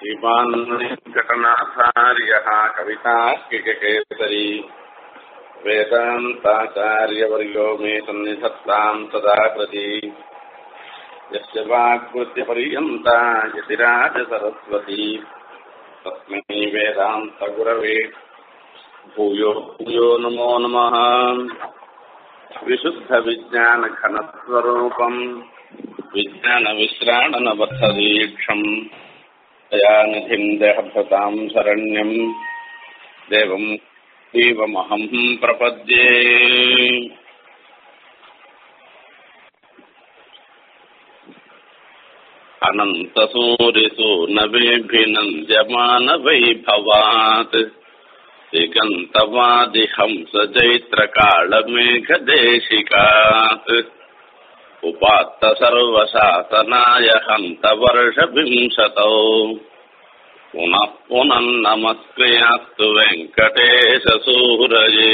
श्रीमान् घटनाचार्यः कवितार्किककेसरी वेदान्ताचार्यवर्यो मे सन्निधत्ताम् सदा प्रति यस्य वाक्कृत्यपर्यन्ता यतिराजसरस्वती तस्मै वेदान्तगुरवे भूयो भूयो नमो नमः विशुद्धविज्ञानघनस्वरूपम् विज्ञानविश्राणनबद्धदीक्षम् दयानिधिम् देहभृताम् शरण्यम् देवम् देवमहम् प्रपद्ये अनन्तसूरिसूनवेऽभिनन्द्यमानवैभवात् दिगन्तवादिहंसजैत्रकालमेघदेशिकात् उपात्त सर्वशासनाय हन्तवर्षविंशतौ पुनः पुनर्नमस्क्रियास्तु वेङ्कटेशसूरये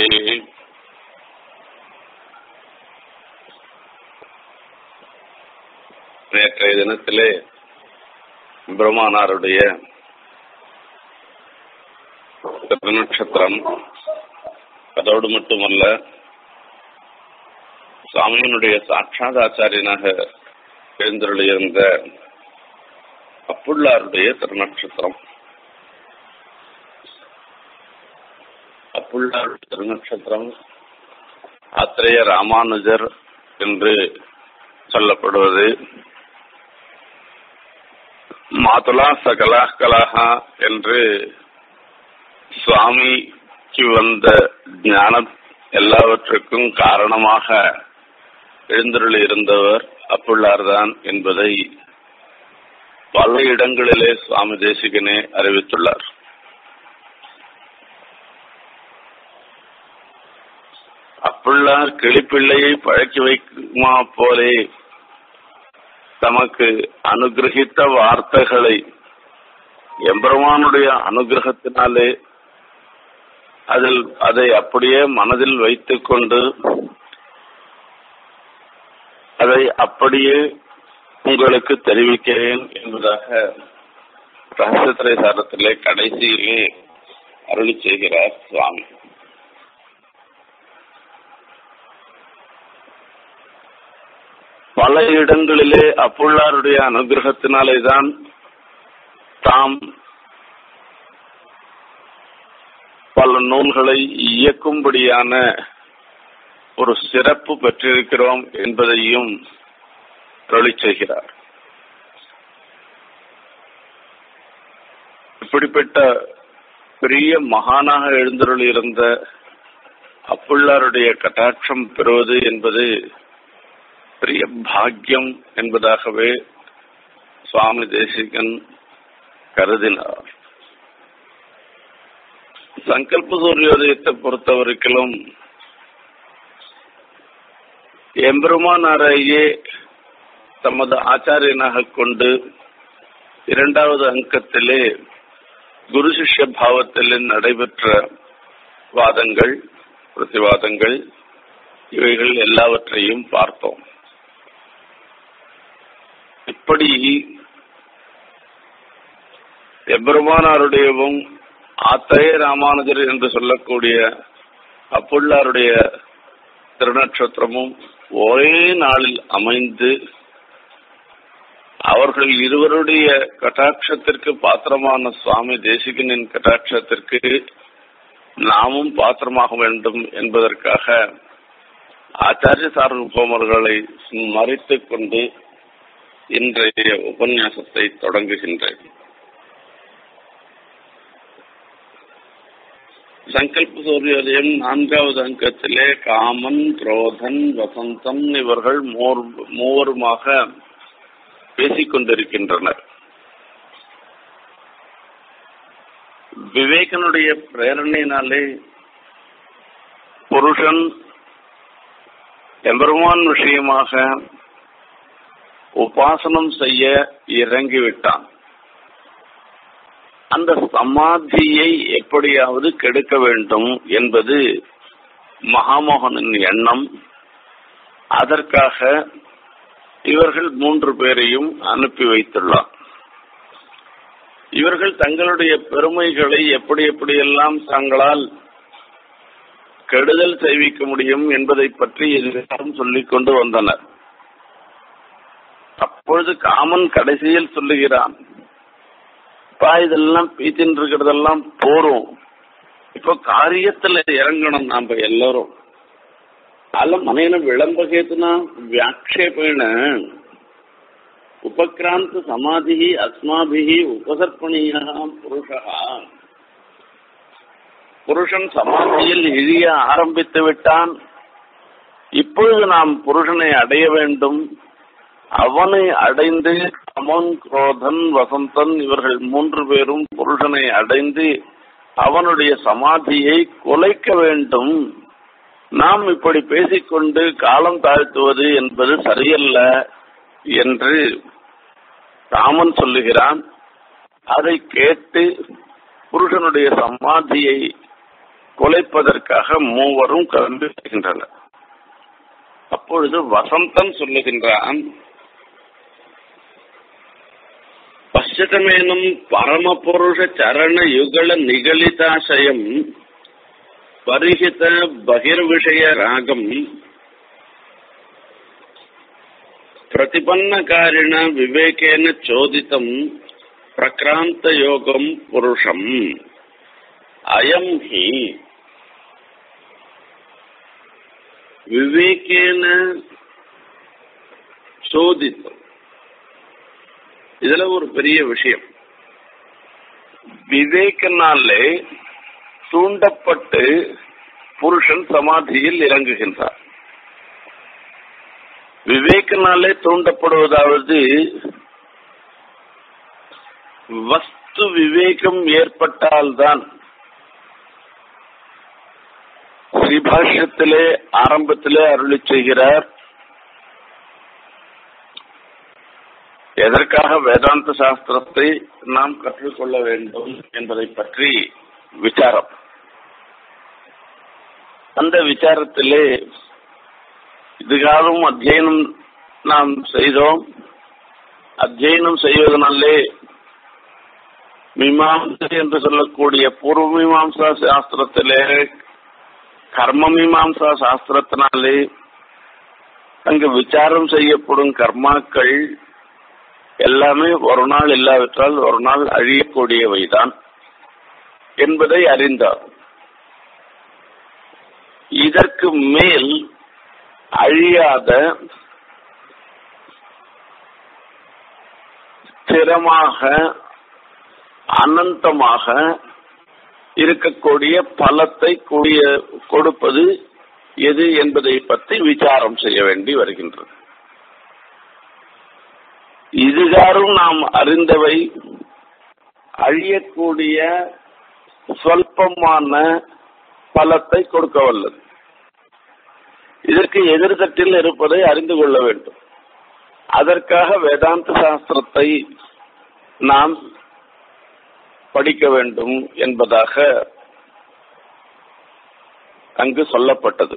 நேற்றைய தினத்திலே பிரம்மானாருடைய திருநட்சத்திரம் அதோடு மட்டுமல்ல சுவாமியினுடைய சாட்சாத் ஆச்சாரியனாக எழுந்தருளியிருந்த அப்புள்ளாருடைய திருநட்சத்திரம் அப்புள்ளாருடைய திருநட்சத்திரம் ஆத்திரேய ராமானுஜர் என்று சொல்லப்படுவது மாதுலா சகலா கலாகா என்று சுவாமிக்கு வந்த ஞானம் எல்லாவற்றுக்கும் காரணமாக எழுந்தருள் இருந்தவர் அப்புள்ளார்தான் என்பதை பல இடங்களிலே சுவாமி தேசிகனே அறிவித்துள்ளார் அப்புள்ளார் கிளிப்பிள்ளையை பழக்கி வைக்குமா போலே தமக்கு அனுகிரகித்த வார்த்தைகளை எம்பெருமானுடைய அனுகிரகத்தினாலே அதில் அதை அப்படியே மனதில் வைத்துக் கொண்டு அதை அப்படியே உங்களுக்கு தெரிவிக்கிறேன் என்பதாக ரகசியத்திரை சாரத்திலே கடைசியிலே அருளி செய்கிறார் சுவாமி பல இடங்களிலே அப்புள்ளாருடைய அனுகிரகத்தினாலே தான் தாம் பல நூல்களை இயக்கும்படியான ஒரு சிறப்பு பெற்றிருக்கிறோம் என்பதையும் தொழில் செய்கிறார் இப்படிப்பட்ட பெரிய மகானாக எழுந்தருள் இருந்த அப்புள்ளாருடைய கட்டாட்சம் பெறுவது என்பது பெரிய பாக்கியம் என்பதாகவே சுவாமி தேசிகன் கருதினார் சங்கல்ப சூரியோதயத்தை பொறுத்தவரைக்கிலும் எம்பெருமானாரையே தமது ஆச்சாரியனாக கொண்டு இரண்டாவது அங்கத்திலே குரு சிஷ்ய பாவத்திலே நடைபெற்ற வாதங்கள் பிரதிவாதங்கள் இவைகள் எல்லாவற்றையும் பார்த்தோம் இப்படி எம்பெருமானாருடையவும் ஆத்திரேய ராமானுஜர் என்று சொல்லக்கூடிய அப்புள்ளாருடைய திருநட்சத்திரமும் ஒரே நாளில் அமைந்து அவர்கள் இருவருடைய கட்டாட்சத்திற்கு பாத்திரமான சுவாமி தேசிகனின் கட்டாட்சத்திற்கு நாமும் பாத்திரமாக வேண்டும் என்பதற்காக ஆச்சாரிய சார்போமர்களை மறைத்துக் கொண்டு இன்றைய உபன்யாசத்தை தொடங்குகின்றேன் சங்கல்ப சூரியோதயம் நான்காவது அங்கத்திலே காமன் குரோதன் வசந்தன் இவர்கள் மூவருமாக பேசிக் கொண்டிருக்கின்றனர் விவேகனுடைய பிரேரணையினாலே புருஷன் எம்பெருமான் விஷயமாக உபாசனம் செய்ய இறங்கிவிட்டான் அந்த சமாதியை எப்படியாவது கெடுக்க வேண்டும் என்பது மகாமோகனின் எண்ணம் அதற்காக இவர்கள் மூன்று பேரையும் அனுப்பி வைத்துள்ளார் இவர்கள் தங்களுடைய பெருமைகளை எப்படி எப்படியெல்லாம் தங்களால் கெடுதல் செய்விக்க முடியும் என்பதை பற்றி எல்லாரும் சொல்லிக் கொண்டு வந்தனர் அப்பொழுது காமன் கடைசியில் சொல்லுகிறான் பா இதெல்லாம் பீத்தின் இருக்கிறதெல்லாம் போறோம் இப்போ காரியத்துல இறங்கணும் நாம எல்லாரும் ಅಲ್ಲ ಮನೇನ ವಿಳಂಬಹೇತುನ ವ್ಯಾಕ್ಷೇಪೇಣ ಉಪಕ್ರಾಂತ ಸಮಾಧಿ ಅಸ್ಮಾಭಿ ಉಪಸರ್ಪಣೀಯ ಪುರುಷ புருஷன் சமாதியில் இழிய ஆரம்பித்து விட்டான் இப்பொழுது நாம் புருஷனை அடைய வேண்டும் அவனை அடைந்து அமன் குரோதன் வசந்தன் இவர்கள் மூன்று பேரும் புருஷனை அடைந்து அவனுடைய சமாதியை குலைக்க வேண்டும் நாம் இப்படி பேசிக்கொண்டு காலம் தாழ்த்துவது என்பது சரியல்ல என்று ராமன் சொல்லுகிறான் அதை கேட்டு புருஷனுடைய சமாதியை கொலைப்பதற்காக மூவரும் கிளம்பி வருகின்றனர் அப்பொழுது வசந்தன் சொல்லுகின்றான் பశ్యతమేనం பரமபுருஷ சரண யுகல நிகழிதாசயம் பரிஹித பகிர்விஷய ராகம் பிரதிபன்னகாரிண விவேகேன சோதிதம் பிரக்ராந்த யோகம் புருஷம் அயம் ஹி விவேகேன சோதித்தம் இதுல ஒரு பெரிய விஷயம் விவேகனாலே தூண்டப்பட்டு புருஷன் சமாதியில் இறங்குகின்றார் விவேகனாலே தூண்டப்படுவதாவது வஸ்து விவேகம் ஏற்பட்டால்தான் ஸ்ரீபாஷ்யத்திலே ஆரம்பத்திலே அருளி செய்கிறார் எதற்காக வேதாந்த சாஸ்திரத்தை நாம் கற்றுக்கொள்ள வேண்டும் என்பதை பற்றி விசாரம் அந்த விசாரத்திலே இதுகாலும் அத்தியனம் நாம் செய்தோம் அத்தியனம் செய்வதனாலே மீமாம்சை என்று சொல்லக்கூடிய பூர்வ மீமாம்சா சாஸ்திரத்திலே கர்ம மீமாம்சா சாஸ்திரத்தினாலே அங்கு விசாரம் செய்யப்படும் கர்மாக்கள் எல்லாமே ஒரு நாள் இல்லாவிட்டால் ஒரு நாள் அழியக்கூடியவைதான் என்பதை அறிந்தார் இதற்கு மேல் அழியாத ஸ்திரமாக அனந்தமாக இருக்கக்கூடிய பலத்தை கூடிய கொடுப்பது எது என்பதை பற்றி விசாரம் செய்ய வேண்டி வருகின்றது இதுகாரும் நாம் அறிந்தவை அழியக்கூடிய சொல்பமான பலத்தை கொடுக்க வல்லது இதற்கு எதிர்த்தட்டில் இருப்பதை அறிந்து கொள்ள வேண்டும் அதற்காக வேதாந்த சாஸ்திரத்தை நாம் படிக்க வேண்டும் என்பதாக அங்கு சொல்லப்பட்டது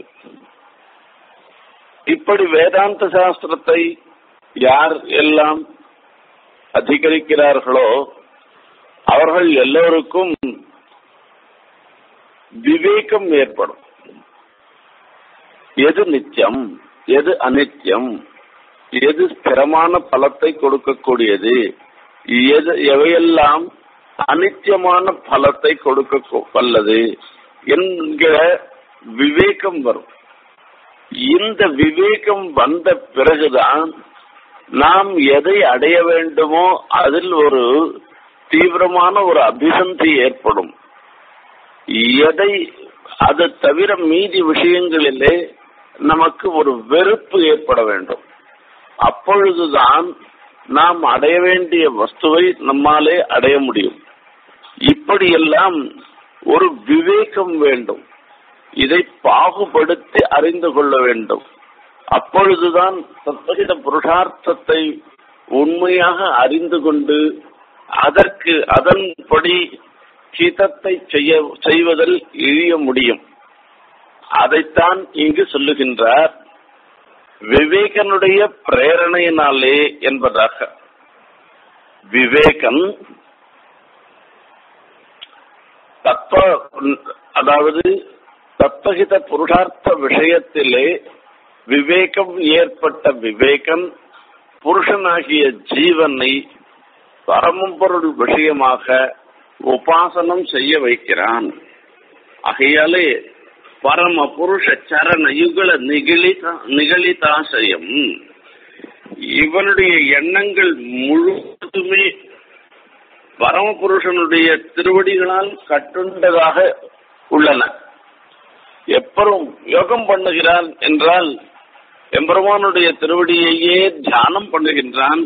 இப்படி வேதாந்த சாஸ்திரத்தை யார் எல்லாம் அதிகரிக்கிறார்களோ அவர்கள் எல்லோருக்கும் விவேகம் ஏற்படும் எது நித்தியம் எது அனித்தியம் எது ஸ்திரமான பலத்தை கொடுக்கக்கூடியது எது எவையெல்லாம் அனித்தியமான பலத்தை கொடுக்க வல்லது என்கிற விவேகம் வரும் இந்த விவேகம் வந்த பிறகுதான் நாம் எதை அடைய வேண்டுமோ அதில் ஒரு தீவிரமான ஒரு அபிசந்தி ஏற்படும் எதை அது தவிர மீதி விஷயங்களிலே நமக்கு ஒரு வெறுப்பு ஏற்பட வேண்டும் அப்பொழுதுதான் நாம் அடைய வேண்டிய வஸ்துவை நம்மாலே அடைய முடியும் இப்படியெல்லாம் ஒரு விவேகம் வேண்டும் இதை பாகுபடுத்தி அறிந்து கொள்ள வேண்டும் அப்பொழுதுதான் தத்வகித புருஷார்த்தத்தை உண்மையாக அறிந்து கொண்டு அதற்கு அதன்படி ஹிதத்தை செய்ய செய்வதில் இழிய முடியும் அதைத்தான் இங்கு சொல்லுகின்றார் விவேகனுடைய பிரேரணையினாலே என்பதாக விவேகன் தத்துவ அதாவது தத்துவகித புருஷார்த்த விஷயத்திலே விவேகம் ஏற்பட்ட விவேகன் புருஷனாகிய ஜீவனை பரமபொருள் விஷயமாக உபாசனம் செய்ய வைக்கிறான் ஆகையாலே பரம புருஷ சரண யுகல நிகழிதா நிகழிதாசயம் இவனுடைய எண்ணங்கள் முழுவதுமே பரமபுருஷனுடைய திருவடிகளால் கட்டுண்டதாக உள்ளன எப்பரும் யோகம் பண்ணுகிறான் என்றால் எம்பெருமானுடைய திருவடியையே தியானம் பண்ணுகின்றான்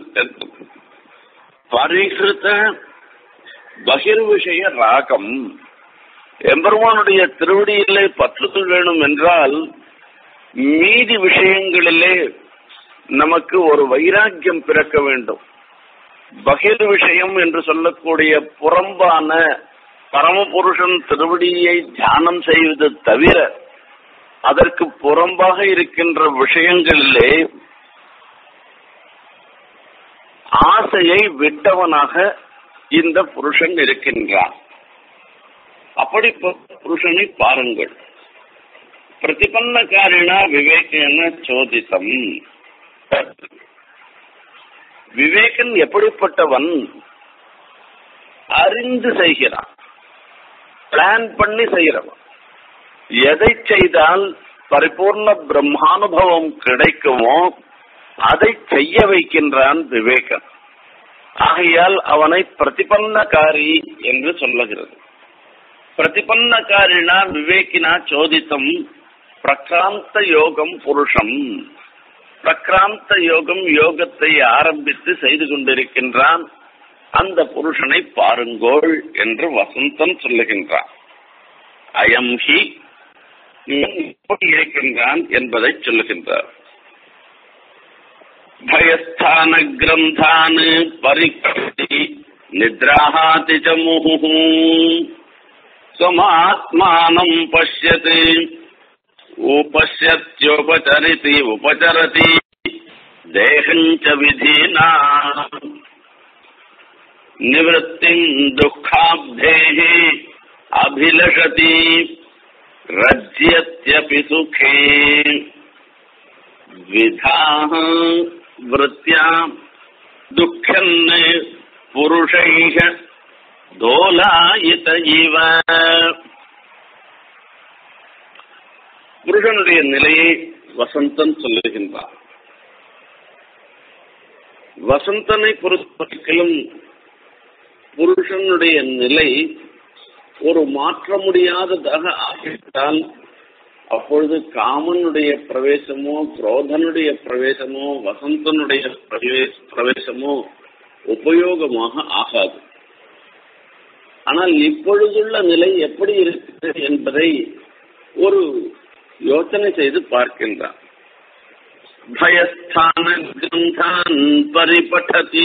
பரிகிருத பகிர் விஷய ராகம் எம்பெருமானுடைய திருவடியிலே பற்றுதல் வேணும் என்றால் மீதி விஷயங்களிலே நமக்கு ஒரு வைராக்கியம் பிறக்க வேண்டும் பகிர் விஷயம் என்று சொல்லக்கூடிய புறம்பான பரமபுருஷன் திருவடியை தியானம் செய்வது தவிர அதற்கு புறம்பாக இருக்கின்ற விஷயங்களிலே ஆசையை விட்டவனாக இந்த புருஷன் இருக்கின்றான் அப்படி புருஷனை பாருங்கள் பிரதிபன்னகாரிணா விவேகன சோதித்தம் விவேகன் எப்படிப்பட்டவன் அறிந்து செய்கிறான் பிளான் பண்ணி செய்கிறவன் எதை செய்தால் பரிபூர்ண பிரம்மானுபவம் கிடைக்குமோ அதை செய்ய வைக்கின்றான் விவேகன் ஆகையால் அவனை பிரதிபன்னகாரி என்று சொல்லுகிறது பிரதிபன்னகாரினா விவேகினா சோதித்தம் பிரக்ராந்த யோகம் புருஷம் பிரக்ராந்த யோகம் யோகத்தை ஆரம்பித்து செய்து கொண்டிருக்கின்றான் அந்த புருஷனை பாருங்கோள் என்று வசந்தன் சொல்லுகின்றான் அயம் ஹி எப்படி இருக்கின்றான் என்பதை சொல்லுகின்றார் பயஸ்தான கிரந்தான் பரிகி நித்ராஹாதி ச முஹு स्वमात्मानं पश्यति उपश्यत्योपचरिति उपचरति देहं च विधिना निवृत्तिं दुःखाब्धेः अभिलषति रज्यत्यपि सुखे द्विधाः वृत्त्या दुःखन् पुरुषैः தோலாயித இவ புருஷனுடைய நிலையை வசந்தன் சொல்லுகின்றான் வசந்தனை பொறுத்தவரைக்கும் புருஷனுடைய நிலை ஒரு மாற்ற முடியாததாக ஆகிவிட்டால் அப்பொழுது காமனுடைய பிரவேசமோ குரோதனுடைய பிரவேசமோ வசந்தனுடைய பிரவேசமோ உபயோகமாக ஆகாது ஆனால் இப்பொழுதுள்ள நிலை எப்படி இருக்கிறது என்பதை ஒரு யோசனை செய்து பார்க்கின்றான் பயஸ்தான கிரந்தான் பரிபட்டதி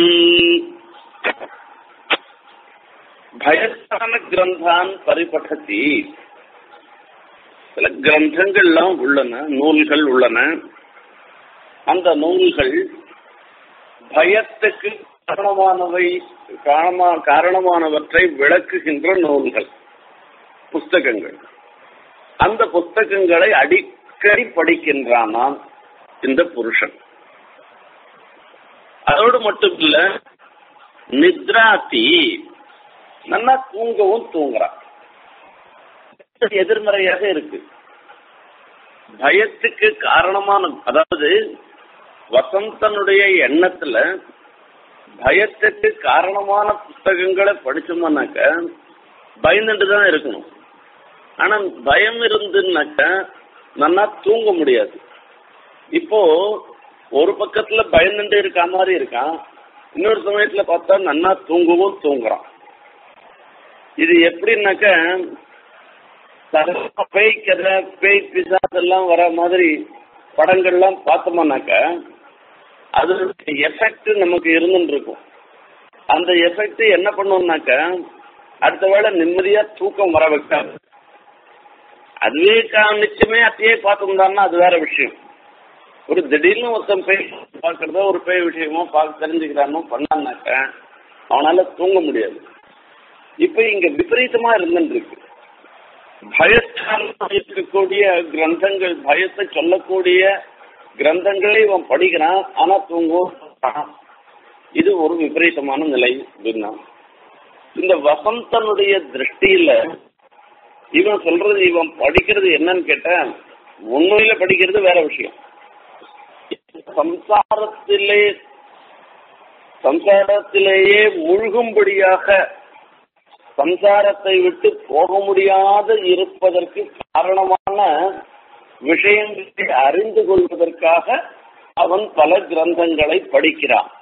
பயஸ்தான கிரந்தான் பரிபட்டதி சில கிரந்தங்கள்லாம் உள்ளன நூல்கள் உள்ளன அந்த நூல்கள் பயத்துக்கு காரணமானவை காரணமா காரணமானவற்றை விளக்குகின்ற நூல்கள் புஸ்தகங்கள் அந்த புஸ்தகங்களை அடிக்கடி படிக்கின்றானாம் இந்த புருஷன் அதோடு மட்டும் இல்ல நித்ராத்தி நல்லா தூங்கவும் தூங்குறான் எதிர்மறையாக இருக்கு பயத்துக்கு காரணமான அதாவது வசந்தனுடைய எண்ணத்துல பயத்துக்கு காரணமான புஸ்தகங்களை படிச்சோம்னாக்க பயந்துட்டு தான் இருக்கணும் ஆனா பயம் இருந்துனாக்க நல்லா தூங்க முடியாது இப்போ ஒரு பக்கத்துல பயந்துட்டு இருக்க மாதிரி இருக்கான் இன்னொரு சமயத்துல பார்த்தா நன்னா தூங்கவும் தூங்குறான் இது எப்படின்னாக்க பேய் கதை பேய் பிசாஸ் எல்லாம் வர மாதிரி படங்கள்லாம் பார்த்தோம்னாக்க அதனுடைய எஃபெக்ட் நமக்கு இருந்துட்டு இருக்கும் அந்த எஃபெக்ட் என்ன பண்ணுவோம்னாக்க அடுத்த வேளை நிம்மதியா தூக்கம் வர வைக்காது அதுவே நிச்சயமே அத்தையே பார்த்துருந்தான்னா அது வேற விஷயம் ஒரு திடீர்னு ஒருத்தன் பேய் பார்க்கறதோ ஒரு பேய் விஷயமோ பார்க்க தெரிஞ்சுக்கிறானோ பண்ணான்னாக்க அவனால தூங்க முடியாது இப்ப இங்க விபரீதமா இருந்துருக்கு பயஸ்தானமா இருக்கக்கூடிய கிரந்தங்கள் பயத்தை சொல்லக்கூடிய கிரந்தங்களே இவன் படிக்கிறான் ஆனா தூங்குவான் இது ஒரு விபரீதமான நிலை அப்படின்னா இந்த வசந்தனுடைய திருஷ்டியில இவன் சொல்றது இவன் படிக்கிறது என்னன்னு கேட்டா உண்மையில படிக்கிறது வேற விஷயம் சம்சாரத்திலே சம்சாரத்திலேயே மூழ்கும்படியாக சம்சாரத்தை விட்டு போக முடியாத இருப்பதற்கு காரணமான விஷயங்களை அறிந்து கொள்வதற்காக அவன் பல கிரந்தங்களை படிக்கிறான்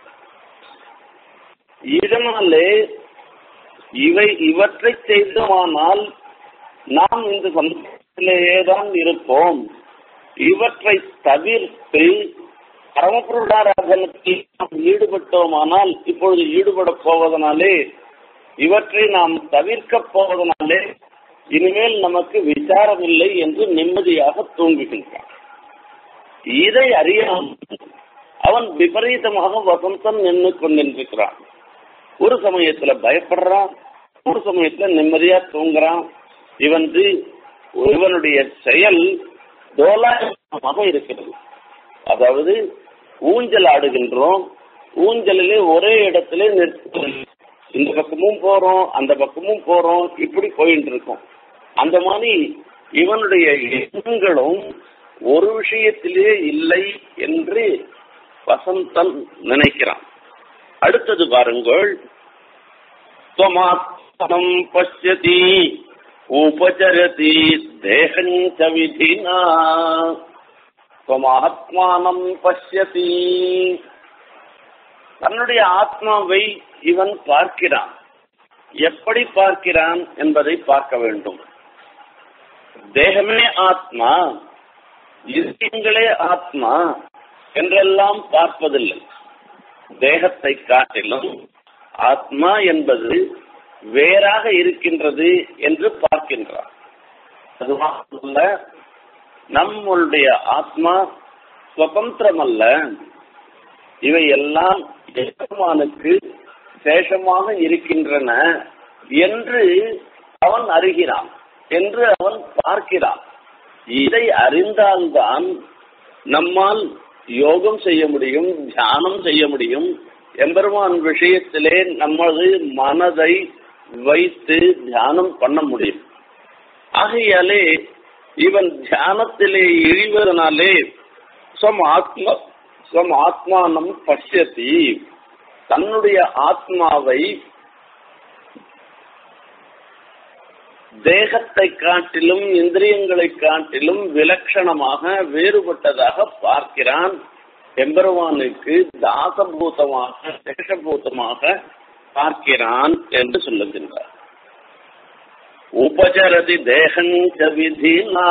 இதனாலே இவை இவற்றை செய்தோமானால் நாம் இந்த சந்தேகத்திலேயே தான் இருப்போம் இவற்றை தவிர்த்து பரமபுருடாராதனத்தில் நாம் ஈடுபட்டோமானால் இப்பொழுது ஈடுபட போவதனாலே இவற்றை நாம் தவிர்க்க போவதனாலே இனிமேல் நமக்கு விசாரம் இல்லை என்று நிம்மதியாக தூங்குகின்றான் இதை அறியாமல் அவன் விபரீதமாக வசந்தம் நின்று கொண்டிருக்கிறான் ஒரு சமயத்துல பயப்படுறான் ஒரு சமயத்துல நிம்மதியா தூங்குறான் இவன் இவனுடைய செயல் தோலாயமாக இருக்கிறது அதாவது ஊஞ்சல் ஆடுகின்றோம் ஊஞ்சலிலே ஒரே இடத்துல நிற்க இந்த பக்கமும் போறோம் அந்த பக்கமும் போறோம் இப்படி போயிட்டு இருக்கோம் அந்த மாதிரி இவனுடைய எண்ணங்களும் ஒரு விஷயத்திலே இல்லை என்று வசந்தன் நினைக்கிறான் அடுத்தது பாருங்கள் त्वमात्मनं पश्यति उपचरति देहञ्च विधिना त्वमात्मानं பஷ்யதி தன்னுடைய ஆத்மாவை இவன் பார்க்கிறான் எப்படி பார்க்கிறான் என்பதை பார்க்க வேண்டும் தேகமே ஆத்மா இந்தியங்களே ஆத்மா என்றெல்லாம் பார்ப்பதில்லை தேகத்தை காட்டிலும் ஆத்மா என்பது வேறாக இருக்கின்றது என்று பார்க்கின்றார் அது மட்டுமல்ல நம்மளுடைய ஆத்மா சுதந்திரம் அல்ல இவை எல்லாம் எஜமானுக்கு சேஷமாக இருக்கின்றன என்று அவன் அறிகிறான் என்று அவன் பார்க்கிறான் இதை அறிந்தால்தான் நம்மால் யோகம் செய்ய முடியும் தியானம் செய்ய முடியும் எம்பெருமான் விஷயத்திலே நமது மனதை வைத்து தியானம் பண்ண முடியும் ஆகையாலே இவன் தியானத்திலே இழிவதனாலே ஸ்வம் ஆத்மா ஸ்வம் ஆத்மானம் பசியத்தி தன்னுடைய ஆத்மாவை தேகத்தை காட்டிலும் இந்திரியங்களை காட்டிலும் விலட்சணமாக வேறுபட்டதாக பார்க்கிறான் எம்பெருமானுக்கு தாசபூதமாக சேஷபூதமாக பார்க்கிறான் என்று சொல்லுகின்றார் உபச்சரதி தேகஞ்ச விதினா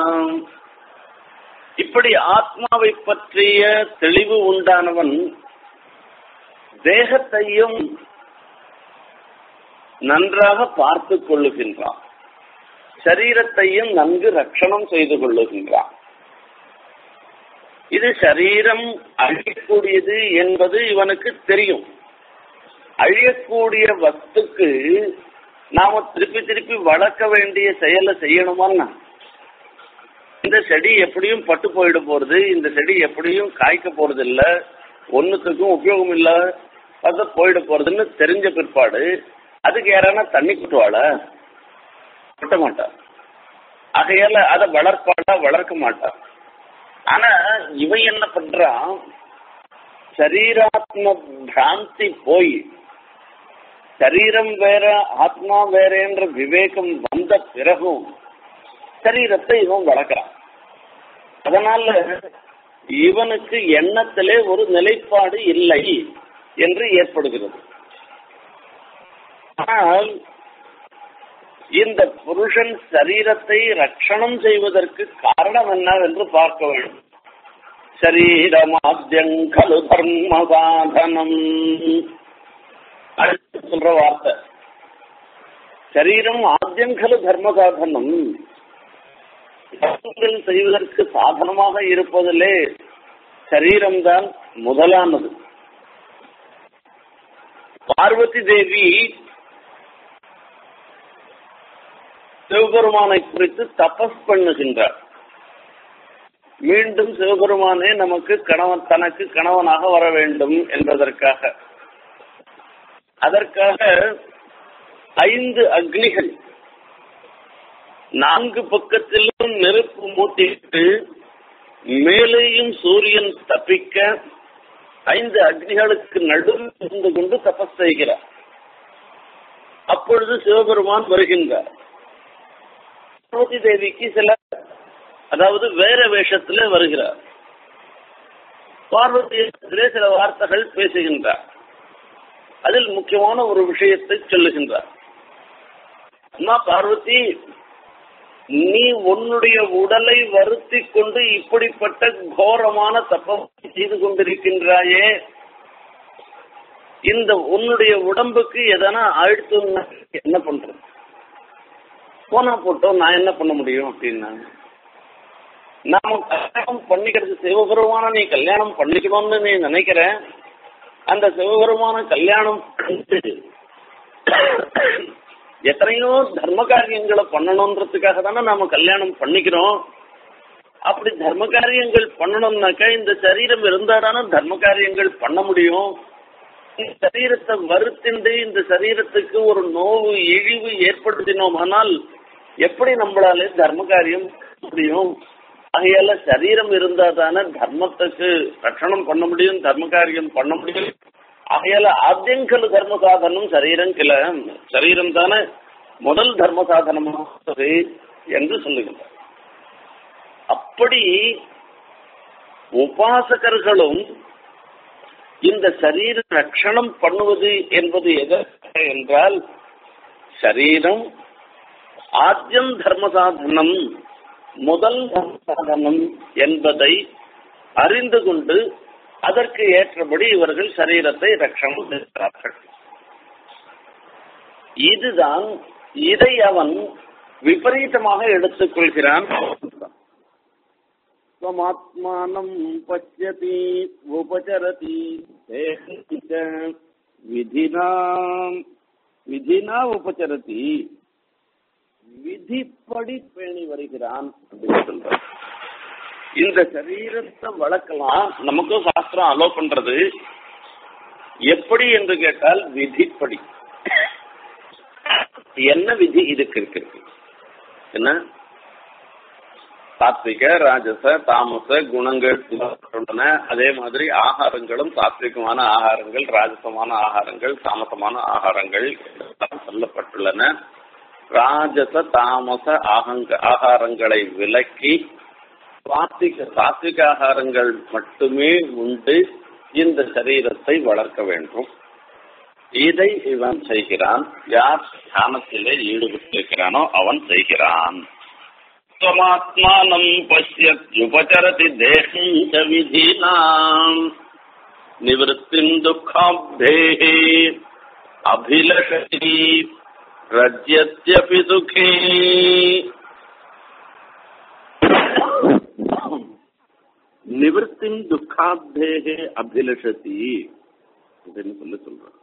இப்படி ஆத்மாவை பற்றிய தெளிவு உண்டானவன் தேகத்தையும் நன்றாக பார்த்து கொள்ளுகின்றான் சரீரத்தையும் நன்கு ரட்சணம் செய்து கொள்ளுகின்றான் இது சரீரம் அழியக்கூடியது என்பது இவனுக்கு தெரியும் அழியக்கூடிய வஸ்துக்கு நாம திருப்பி திருப்பி வளர்க்க வேண்டிய செயலை செய்யணுமான்னா இந்த செடி எப்படியும் பட்டு போயிட போறது இந்த செடி எப்படியும் காய்க்க போறது இல்ல ஒன்னுத்துக்கும் உபயோகம் இல்ல அது போயிட போறதுன்னு தெரிஞ்ச பிற்பாடு அதுக்கு யாரானா தண்ணி கொட்டுவாள கொட்ட மாட்டா ஆகையால அதை வளர்ப்பாளா வளர்க்க மாட்டா ஆனா இவன் என்ன பண்றான் சரீராத்ம பிராந்தி போய் சரீரம் வேற ஆத்மா வேற என்ற விவேகம் வந்த பிறகும் சரீரத்தை இவன் வளர்க்கிறான் அதனால இவனுக்கு எண்ணத்திலே ஒரு நிலைப்பாடு இல்லை என்று ஏற்படுகிறது ஆனால் இந்த புருஷன் சரீரத்தை ரட்சணம் செய்வதற்கு காரணம் என்னவென்று பார்க்க வேண்டும் சரீரமாத்தியங்கலு தர்ம சாதனம் அடுத்து சொல்ற வார்த்தை சரீரம் ஆத்தியங்கலு தர்ம சாதனம் தர்மங்கள் செய்வதற்கு சாதனமாக இருப்பதிலே சரீரம்தான் முதலானது பார்வதி தேவி சிவபெருமானை குறித்து தபஸ் பண்ணுகின்றார் மீண்டும் சிவபெருமானே நமக்கு கணவன் தனக்கு கணவனாக வர வேண்டும் என்பதற்காக அதற்காக ஐந்து அக்னிகள் நான்கு பக்கத்திலும் நெருப்பு மூட்டிட்டு மேலேயும் சூரியன் தப்பிக்க ஐந்து அக்னிகளுக்கு நடுவில் இருந்து கொண்டு தபஸ் செய்கிறார் அப்பொழுது சிவபெருமான் வருகின்றார் பார்வதி தேவிக்கு சில அதாவது வேற வேஷத்திலே வருகிறார் பார்வதியிடத்திலே சில வார்த்தைகள் பேசுகின்றார் அதில் முக்கியமான ஒரு விஷயத்தை சொல்லுகின்றார் அம்மா பார்வதி நீ உன்னுடைய உடலை வருத்தி கொண்டு இப்படிப்பட்ட கோரமான தப்பத்தை செய்து கொண்டிருக்கின்றாயே இந்த உன்னுடைய உடம்புக்கு எதனா ஆயிடுத்து என்ன பண்றது போனா போட்டோம் நான் என்ன பண்ண முடியும் அப்படின்னா நாம கல்யாணம் பண்ணிக்கிறது சிவபெருமான நீ கல்யாணம் பண்ணிக்கணும்னு நீ நினைக்கிற அந்த சிவபெருமான கல்யாணம் பண்ணிட்டு எத்தனையோ தர்ம காரியங்களை பண்ணணுன்றதுக்காக தானே நாம கல்யாணம் பண்ணிக்கிறோம் அப்படி தர்ம காரியங்கள் பண்ணணும்னாக்கா இந்த சரீரம் இருந்தாதானே தர்ம காரியங்கள் பண்ண முடியும் இந்த சரீரத்தை வருத்திண்டு இந்த சரீரத்துக்கு ஒரு நோவு இழிவு ஏற்படுத்தினோமானால் எப்படி நம்மளால தர்ம காரியம் முடியும் ஆகையால சரீரம் இருந்தா தானே தர்மத்துக்கு ரட்சணம் பண்ண முடியும் தர்ம காரியம் பண்ண முடியும் ஆகையால ஆத்தியங்கல் தர்ம சாதனம் சரீரம் கிள சரீரம் தானே முதல் தர்ம சாதனமாக என்று சொல்லுகின்றார் அப்படி உபாசகர்களும் இந்த சரீர ரட்சணம் பண்ணுவது என்பது எதற்காக என்றால் சரீரம் ஆத்தியம் தர்ம சாதனம் முதல் தர்ம சாதனம் என்பதை அறிந்து கொண்டு அதற்கு ஏற்றபடி இவர்கள் சரீரத்தை ரட்சணம் செய்கிறார்கள் இதுதான் இதை அவன் விபரீதமாக எடுத்துக் கொள்கிறான் ஸ்வமாத்மானம் பசியதி உபச்சரதி விதினா விதினா உபச்சரதி விதிப்படி பேணி வருகிறான் அப்படின்னு சொல்றான் இந்த சரீரத்தை வளர்க்கலாம் நமக்கும் சாஸ்திரம் அலோ பண்றது எப்படி என்று கேட்டால் விதிப்படி என்ன விதி இதுக்கு இருக்கு என்ன சாத்விக ராஜச தாமச குணங்கள் உள்ளன அதே மாதிரி ஆகாரங்களும் சாத்விகமான ஆகாரங்கள் ராஜசமான ஆகாரங்கள் தாமசமான ஆகாரங்கள் எல்லாம் சொல்லப்பட்டுள்ளன ராஜச தாமச ஆகங்க ஆகாரங்களை விலக்கி சாத்விக சாத்விக ஆகாரங்கள் மட்டுமே உண்டு இந்த சரீரத்தை வளர்க்க வேண்டும் இதை இவன் செய்கிறான் யார் தியானத்திலே ஈடுபட்டிருக்கிறானோ அவன் செய்கிறான் त्वमात्मानं पश्यत्युपचरति देहं च विधीनाम् निवृत्तिम् दुःखाब्धेः अभिलषति रज्यत्यपि दुःखे நிவர்த்தின் துக்காப்தேகே அபிலஷதி அப்படின்னு சொல்லி சொல்றான்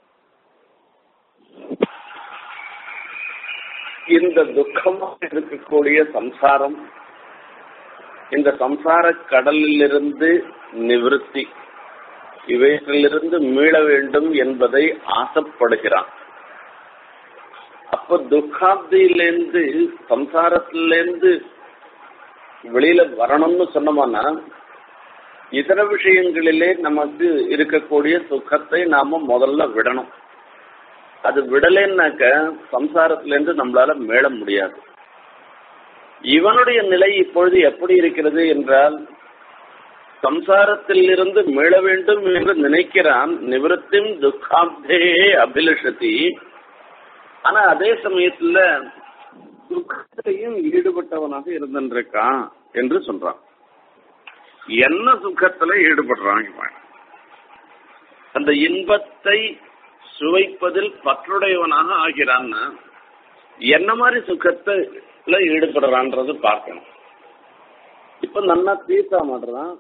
இந்த துக்கமாக இருக்கக்கூடிய சம்சாரம் இந்த சம்சார கடலிலிருந்து நிவிருத்தி இவற்றிலிருந்து மீள வேண்டும் என்பதை ஆசைப்படுகிறான் அப்ப துக்காப்தியிலேருந்து சம்சாரத்திலேருந்து வெளியில வரணும்னு சொன்னோம்னா இதர விஷயங்களிலே நமக்கு இருக்கக்கூடிய சுகத்தை நாம முதல்ல விடணும் அது விடலைன்னாக்க சம்சாரத்திலிருந்து நம்மளால மேல முடியாது இவனுடைய நிலை இப்பொழுது எப்படி இருக்கிறது என்றால் சம்சாரத்திலிருந்து மீள வேண்டும் என்று நினைக்கிறான் நிவர்த்தியும் துக்காப்தே அபிலஷதி ஆனா அதே சமயத்துல துக்கத்தையும் ஈடுபட்டவனாக இருந்திருக்கான் என்று சொல்றான் என்ன சுகத்துல ஈடுபடுறான் இவன் அந்த இன்பத்தை சுவைப்பதில் பற்றுடையவனாக ஆகிறான்னா என்ன மாதிரி சுகத்துல ஈடுபடுறான்றது பார்க்கணும் இப்ப நல்லா தீர்த்தா மாடுறான்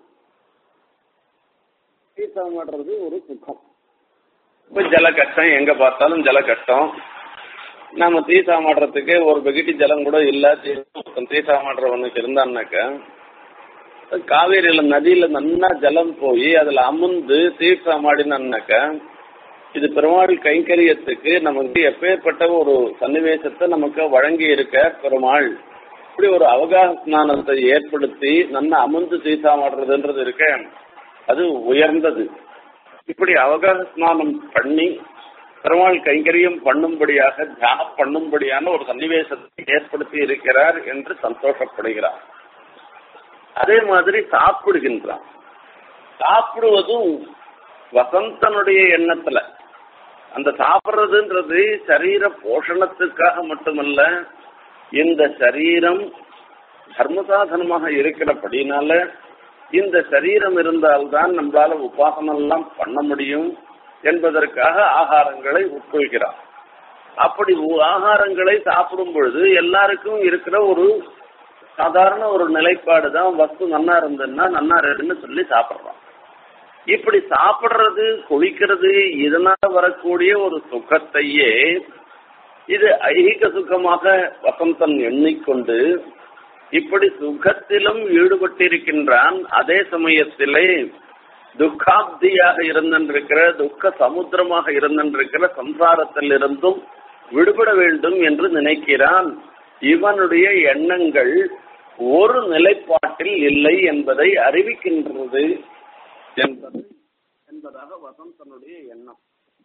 தீர்த்தா மாடுறது ஒரு சுகம் இப்ப ஜல கஷ்டம் எங்க பார்த்தாலும் ஜல கஷ்டம் நாம தீசா மாடுறதுக்கு ஒரு பக்கெட்டு ஜலம் கூட இல்ல தீசா மாடுறவனுக்கு இருந்தான்னாக்க காவேரியில நதியில நன்னா ஜலம் போய் அதுல அமுந்து தீர்த்தா மாடினான்னாக்க இது பெருமாள் கைங்கரியத்துக்கு நமக்கு எப்பேற்பட்ட ஒரு சன்னிவேசத்தை நமக்கு வழங்கி இருக்க பெருமாள் இப்படி ஒரு அவகாச ஸ்நானத்தை ஏற்படுத்தி நன்னா அமுந்து தீர்த்தா மாடுறதுன்றது இருக்க அது உயர்ந்தது இப்படி அவகாச ஸ்நானம் பண்ணி பெருமாள் கைங்கரியம் பண்ணும்படியாக தியானம் பண்ணும்படியான ஒரு சன்னிவேசத்தை ஏற்படுத்தி இருக்கிறார் என்று சந்தோஷப்படுகிறார் அதே மாதிரி சாப்பிடுகின்றான் சாப்பிடுவதும் வசந்தனுடைய எண்ணத்துல அந்த சாப்பிடுறதுன்றது சரீர போஷணத்துக்காக மட்டுமல்ல இந்த சரீரம் தர்மசாதனமாக இருக்கிறபடினால இந்த சரீரம் இருந்தால்தான் நம்மளால உபாசனம் எல்லாம் பண்ண முடியும் என்பதற்காக ஆகாரங்களை உட்கொள்கிறார் அப்படி ஆகாரங்களை சாப்பிடும் பொழுது எல்லாருக்கும் இருக்கிற ஒரு சாதாரண ஒரு நிலைப்பாடு தான் வஸ்து நன்னா இருந்ததுன்னா நன்னா இருக்குன்னு சொல்லி சாப்பிட்றோம் இப்படி சாப்பிடுறது குளிக்கிறது இதனால வரக்கூடிய ஒரு சுகத்தையே இது ஐகிக சுகமாக வசந்தன் எண்ணிக்கொண்டு இப்படி சுகத்திலும் ஈடுபட்டிருக்கின்றான் அதே சமயத்திலே துக்காப்தியாக இருந்திருக்கிற துக்க சமுத்திரமாக இருந்திருக்கிற சம்சாரத்திலிருந்தும் விடுபட வேண்டும் என்று நினைக்கிறான் இவனுடைய எண்ணங்கள் ஒரு நிலைப்பாட்டில் இல்லை என்பதை அறிவிக்கின்றது என்பது என்பதாக வசந்தனுடைய எண்ணம்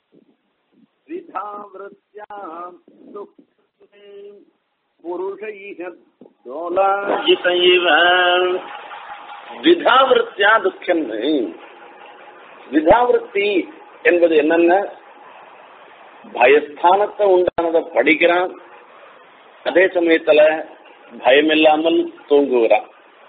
விதாவிருத்தியா துக்கம் விதாவிருத்தி என்பது என்னென்ன பயஸ்தானத்தை உண்டானதை படிக்கிறான் அதே சமயத்துல பயம் இல்லாமல் தூங்குகிறான்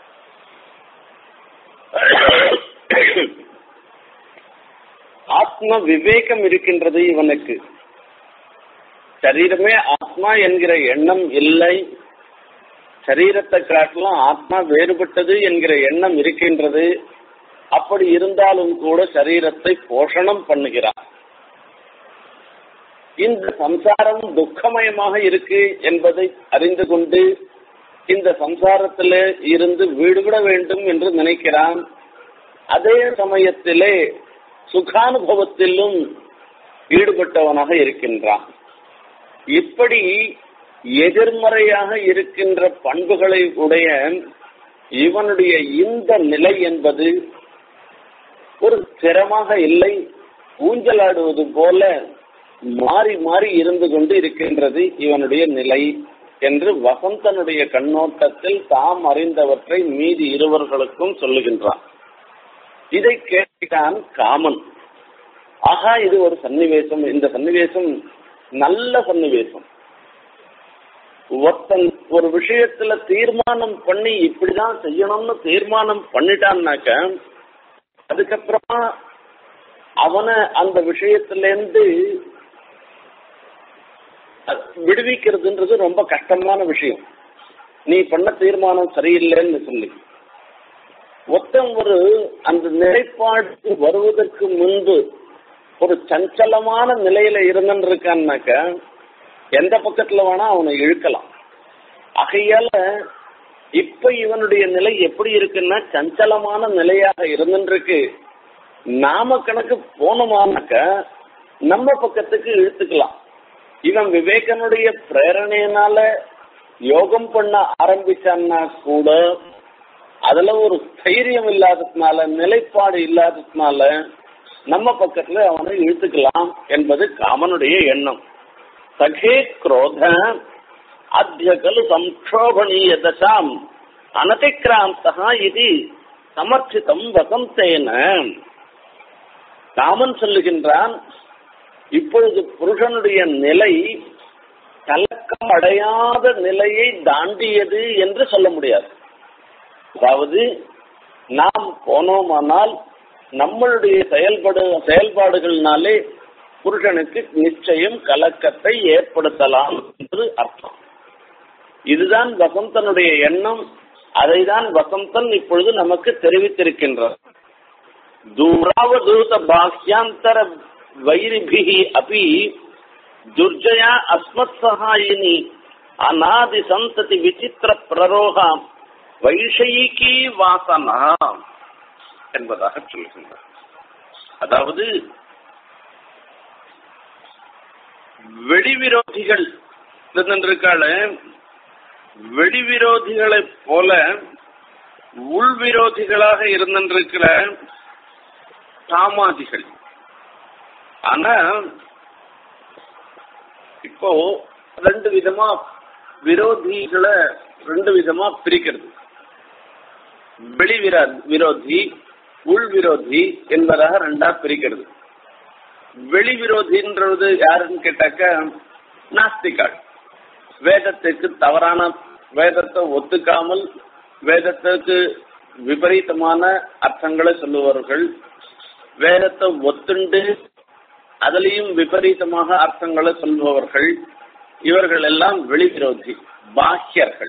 ஆத்ம விவேகம் இருக்கின்றது இவனுக்கு சரீரமே ஆத்மா என்கிற எண்ணம் இல்லை சரீரத்தை காட்டிலும் ஆத்மா வேறுபட்டது என்கிற எண்ணம் இருக்கின்றது அப்படி இருந்தாலும் கூட சரீரத்தை போஷணம் பண்ணுகிறான் இந்த சம்சாரம் துக்கமயமாக இருக்கு என்பதை அறிந்து கொண்டு இந்த சம்சாரத்திலே இருந்து விடுபட வேண்டும் என்று நினைக்கிறான் அதே சமயத்திலே சுகானுபவத்திலும் ஈடுபட்டவனாக இருக்கின்றான் இப்படி எதிர்மறையாக இருக்கின்ற பண்புகளை உடைய இவனுடைய இந்த நிலை என்பது ஒரு ஸ்திரமாக இல்லை ஊஞ்சலாடுவது போல மாறி மாறி இருந்து கொண்டு இருக்கின்றது இவனுடைய நிலை என்று வசந்தனுடைய கண்ணோட்டத்தில் தாம் அறிந்தவற்றை மீதி இருவர்களுக்கும் சொல்லுகின்றான் இதை கேட்டான் காமன் ஆகா இது ஒரு சன்னிவேசம் இந்த சன்னிவேசம் நல்ல சன்னிவேசம் ஒருத்தன் ஒரு விஷயத்துல தீர்மானம் பண்ணி இப்படிதான் செய்யணும்னு தீர்மானம் பண்ணிட்டான்னாக்க அதுக்கப்புறமா அவனை அந்த விஷயத்திலேருந்து விடுவிக்கிறதுன்றது ரொம்ப கஷ்டமான விஷயம் நீ பண்ண தீர்மானம் சரியில்லைன்னு சொல்லி மொத்தம் ஒரு அந்த நிலைப்பாடு வருவதற்கு முன்பு ஒரு சஞ்சலமான நிலையில இருந்துருக்கான்னாக்க எந்த பக்கத்துல வேணா அவனை இழுக்கலாம் ஆகையால இப்ப இவனுடைய நிலை எப்படி இருக்குன்னா சஞ்சலமான நிலையாக இருந்துருக்கு நாம கணக்கு போனோமானாக்க நம்ம பக்கத்துக்கு இழுத்துக்கலாம் இவன் விவேகனுடைய பிரேரணையினால யோகம் பண்ண ஆரம்பிச்சான்னா கூட அதுல ஒரு தைரியம் இல்லாததுனால நிலைப்பாடு இல்லாததுனால நம்ம பக்கத்துல அவனை இழுத்துக்கலாம் என்பது காமனுடைய எண்ணம் சகே குரோத அத்திய கலு சம்ஷோபணீய தசாம் அனதிக்ராந்தா இது சமர்ச்சிதம் வசந்தேன காமன் சொல்லுகின்றான் இப்பொழுது புருஷனுடைய நிலை கலக்கம் அடையாத நிலையை தாண்டியது என்று சொல்ல முடியாது அதாவது நாம் போனோமானால் நம்மளுடைய செயல்படு செயல்பாடுகளினாலே புருஷனுக்கு நிச்சயம் கலக்கத்தை ஏற்படுத்தலாம் என்று அர்த்தம் இதுதான் வசந்தனுடைய எண்ணம் அதைதான் வசந்தன் இப்பொழுது நமக்கு தெரிவித்திருக்கின்றார் தூராவதூத பாஹ்யாந்தர வைரிபிகி அப்பி துர்ஜயா அஸ்மத் சகாயினி அநாதி சந்ததி விசித்திர பிரரோகா வைஷயிகி வாசனா என்பதாக சொல்லுகின்றார் அதாவது வெளிவிரோதிகள் இருந்திருக்கால வெளிவிரோதிகளைப் போல உள்விரோதிகளாக இருந்திருக்கிற காமாதிகள் ஆனா இப்போ ரெண்டு விதமா விரோதிகளை ரெண்டு விதமா பிரிக்கிறது வெளி விரா- விரோதி உள் விரோதி என்பதாக ரெண்டா பிரிக்கிறது வெளி விரோதின்றது யாருன்னு கேட்டாக்க நாஸ்திகாள் வேதத்துக்கு தவறான வேதத்தை ஒத்துக்காமல் வேதத்துக்கு விபரீதமான அர்த்தங்களை சொல்லுவார்கள் வேதத்தை ஒத்துண்டு அதிலையும் விபரீதமாக அர்த்தங்களை சொல்பவர்கள் இவர்கள் எல்லாம் வெளிவிரோதி பாஹ்யர்கள்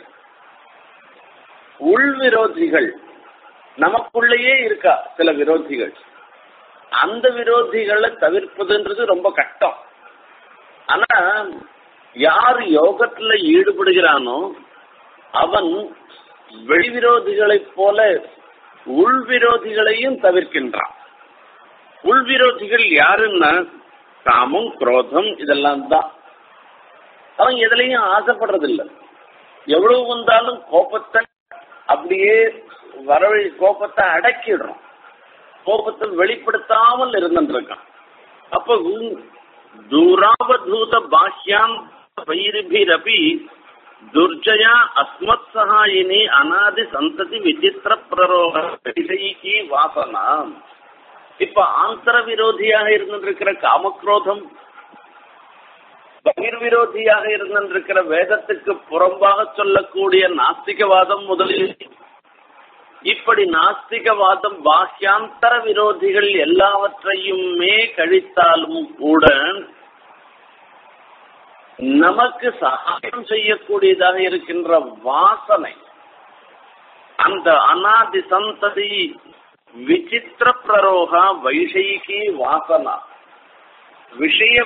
உள்விரோதிகள் நமக்குள்ளேயே இருக்கா சில விரோதிகள் அந்த விரோதிகளை தவிர்ப்பதுன்றது ரொம்ப கஷ்டம் ஆனா யார் யோகத்துல ஈடுபடுகிறானோ அவன் வெளிவிரோதிகளைப் போல உள்விரோதிகளையும் தவிர்க்கின்றான் உள்விரோதிகள் யாருன்னா காமம் குரோதம் இதெல்லாம் தான் அவன் எதுலையும் ஆசைப்படுறதில்ல எவ்வளவு வந்தாலும் கோபத்தை அப்படியே வரவழி கோபத்தை அடக்கிடுறோம் கோபத்தை வெளிப்படுத்தாமல் இருந்துருக்கான் அப்ப உ- தூராவதூத பாஹ்யாம் வைரிபிரபி துர்ஜயா அஸ்மத் சகாயினி அநாதி சந்ததி விசித்திர பிரரோக விஷயிக்கு வாசனா இப்ப ஆந்தர விரோதியாக இருந்திருக்கிற காமக்ரோதம் பகிர் விரோதியாக இருந்திருக்கிற வேதத்துக்கு புறம்பாக சொல்லக்கூடிய நாஸ்திகவாதம் முதலில் இப்படி நாஸ்திகவாதம் பாஹ்யாந்தர விரோதிகள் எல்லாவற்றையுமே கழித்தாலும் கூட நமக்கு சகாயம் செய்யக்கூடியதாக இருக்கின்ற வாசனை அந்த அனாதி சந்ததி விசித்திர பிரரோகா வைஷயிகி வாசனா விஷய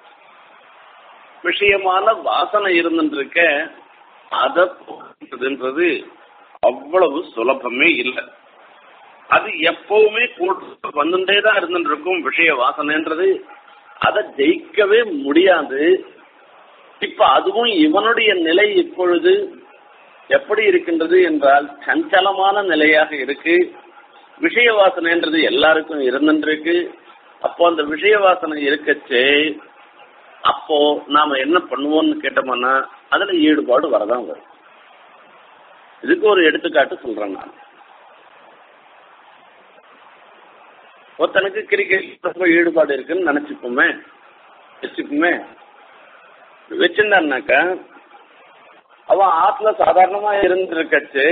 விஷயமான வாசனை இருந்துருக்க அதை போக்குறதுன்றது அவ்வளவு சுலபமே இல்லை அது எப்பவுமே கூட்டு வந்துட்டே தான் இருந்துட்டு இருக்கும் விஷய வாசனைன்றது அதை ஜெயிக்கவே முடியாது இப்ப அதுவும் இவனுடைய நிலை இப்பொழுது எப்படி இருக்கின்றது என்றால் சஞ்சலமான நிலையாக இருக்கு விஷய வாசனைன்றது எல்லாருக்கும் இருந்துருக்கு அப்போ அந்த விஷய வாசனை இருக்கச்சே அப்போ நாம என்ன பண்ணுவோம்னு கேட்டோம்னா அதுல ஈடுபாடு வரதான் வரும் இதுக்கு ஒரு எடுத்துக்காட்டு சொல்றேன் நான் ஒருத்தனுக்கு கிரிக்கெட் ரொம்ப ஈடுபாடு இருக்குன்னு நினைச்சுப்போமே வச்சுப்போமே வச்சிருந்தான்னாக்கா அவன் ஆத்துல சாதாரணமா இருந்திருக்கச்சு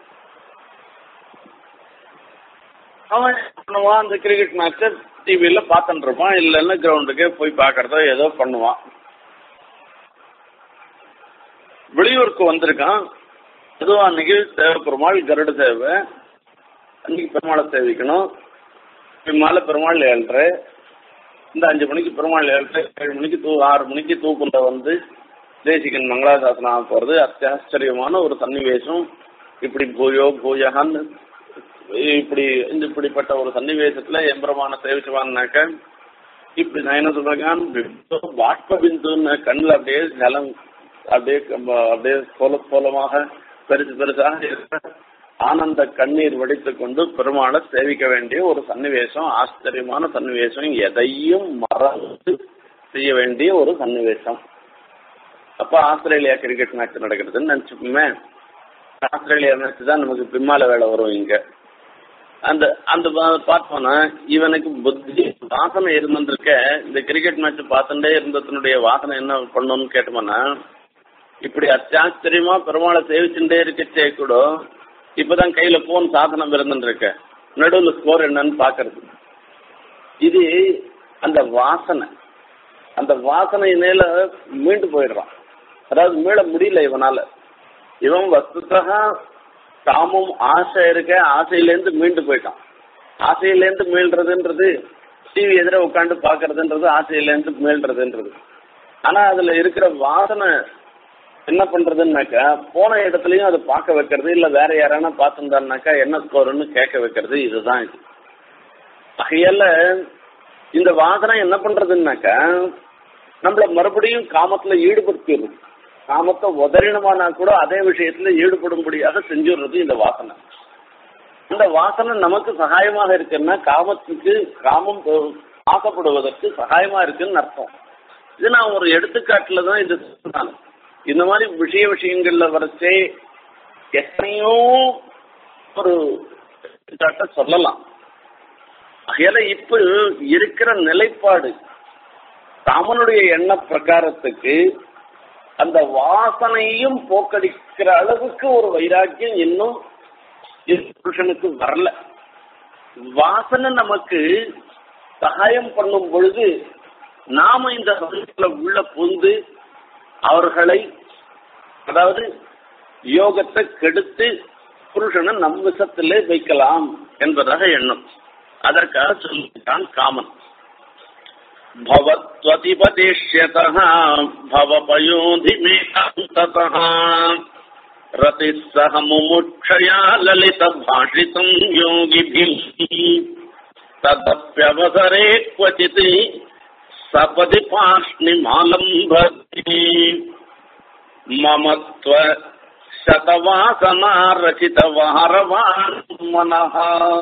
அவன் என்ன பண்ணுவான் அந்த கிரிக்கெட் மேட்ச டிவியில பார்த்துட்டு இருப்பான் இல்லைன்னா கிரவுண்டுக்கே போய் பார்க்கறதோ ஏதோ பண்ணுவான் வெளியூருக்கு வந்திருக்கான் அதுவும் அன்னைக்கு தேவை பெருமாள் கருட தேவை அன்னைக்கு பெருமாளை சேவிக்கணும் பின்னால பெருமாள் ஏழ்ரை இந்த அஞ்சு மணிக்கு பெருமாள் ஏழ்ரை ஏழு மணிக்கு தூ ஆறு மணிக்கு தூக்குண்ட வந்து தேசிகன் மங்களாசாசனம் ஆக போகிறது அத்தியாச்சரியமான ஒரு சன்னிவேசம் இப்படி பூயோ பூயகான்னு இப்படி இந்த இப்படிப்பட்ட ஒரு சன்னிவேசத்துல எம்பெருமான சேவிச்சுவான்னாக்க இப்படி நான் என்ன சொல்றேன் பாஷ்ப பிந்துன்னு கண்ணில் அப்படியே ஜலம் அப்படியே கம்ப- அப்படியே கோல கோலமாக பெருசு பெருசாக இருக்கிற ஆனந்த கண்ணீர் வடித்துக் கொண்டு பெருமாளை சேவிக்க வேண்டிய ஒரு சன்னிவேசம் ஆச்சரியமான சன்னிவேசம் எதையும் மறந்து செய்ய வேண்டிய ஒரு சன்னிவேசம் அப்ப ஆஸ்திரேலியா கிரிக்கெட் மேட்ச் நடக்கிறதுன்னு நினைச்சுப்போமே ஆஸ்திரேலியா மேட்ச் தான் நமக்கு பின்னால வேலை வரும் இங்க அந்த அந்த பா- பார்த்தோம்னா இவனுக்கு புத்தி வாசனை இருந்திருக்க இந்த கிரிக்கெட் மேட்ச் பார்த்துட்டே இருந்ததனுடைய வாசனை என்ன பண்ணணும்னு கேட்டோம்னா இப்படி அத்தியாச்சரியமா பெருமாளை சேவிச்சுட்டே இருக்கச்சே கூட இப்பதான் கையில போன் சாதனம் இருந்துட்டு இருக்க நடுவுல ஸ்கோர் என்னன்னு பாக்குறது இது அந்த வாசனை அந்த வாசனையினால மீண்டு போயிடுறான் அதாவது மீள முடியல இவனால இவன் வஸ்துத்தகா காமம் ஆசை இருக்க ஆசையிலேருந்து மீண்டு போயிட்டான் ஆசையிலேருந்து மீள்றதுன்றது டிவி எதிர உட்காந்து பாக்குறதுன்றது ஆசையிலேருந்து மீள்றதுன்றது ஆனா அதுல இருக்கிற வாசனை என்ன பண்றதுன்னாக்கா போன இடத்துலயும் அது பார்க்க வைக்கிறது இல்ல வேற யாரானா பார்த்துருந்தாருனாக்கா என்ன ஸ்கோர்னு கேட்க வைக்கிறது இதுதான் இது ஆகையால இந்த வாசனை என்ன பண்றதுன்னாக்கா நம்மள மறுபடியும் காமத்துல ஈடுபடுத்திடும் காமத்தை உதறினமானா கூட அதே விஷயத்துல ஈடுபடும்படியாக செஞ்சுடுறது இந்த வாசனை இந்த வாசனை நமக்கு சகாயமாக இருக்குன்னா காமத்துக்கு காமம் ஆசைப்படுவதற்கு சகாயமா இருக்குன்னு அர்த்தம் இது நான் ஒரு எடுத்துக்காட்டுல தான் இது சொன்னாங்க இந்த மாதிரி விஷய விஷயங்கள்ல வரைச்சே எத்தனையோ ஒரு எடுத்துக்காட்ட சொல்லலாம் ஆகையால இப்ப இருக்கிற நிலைப்பாடு ராமனுடைய எண்ண பிரகாரத்துக்கு அந்த வாசனையும் போக்கடிக்கிற அளவுக்கு ஒரு வைராக்கியம் இன்னும் புருஷனுக்கு வரல வாசனை நமக்கு சகாயம் பண்ணும் பொழுது நாம இந்த சமூகத்துல உள்ள புந்து அவர்களை அதாவது யோகத்தை கெடுத்து புருஷனை நம் விஷத்திலே வைக்கலாம் என்பதாக எண்ணம் அதற்காக சொல்லிட்டான் காமன் भवत्वतिपतिष्यतः भवपयोधिमेकान्ततः रतिः सह मुमुक्षया ललितभाषितम् योगिभिः तदप्यवसरे क्वचित् सपदि पाष्णिमालम्भति मम त्व शतवासनारचितवारवान् मनः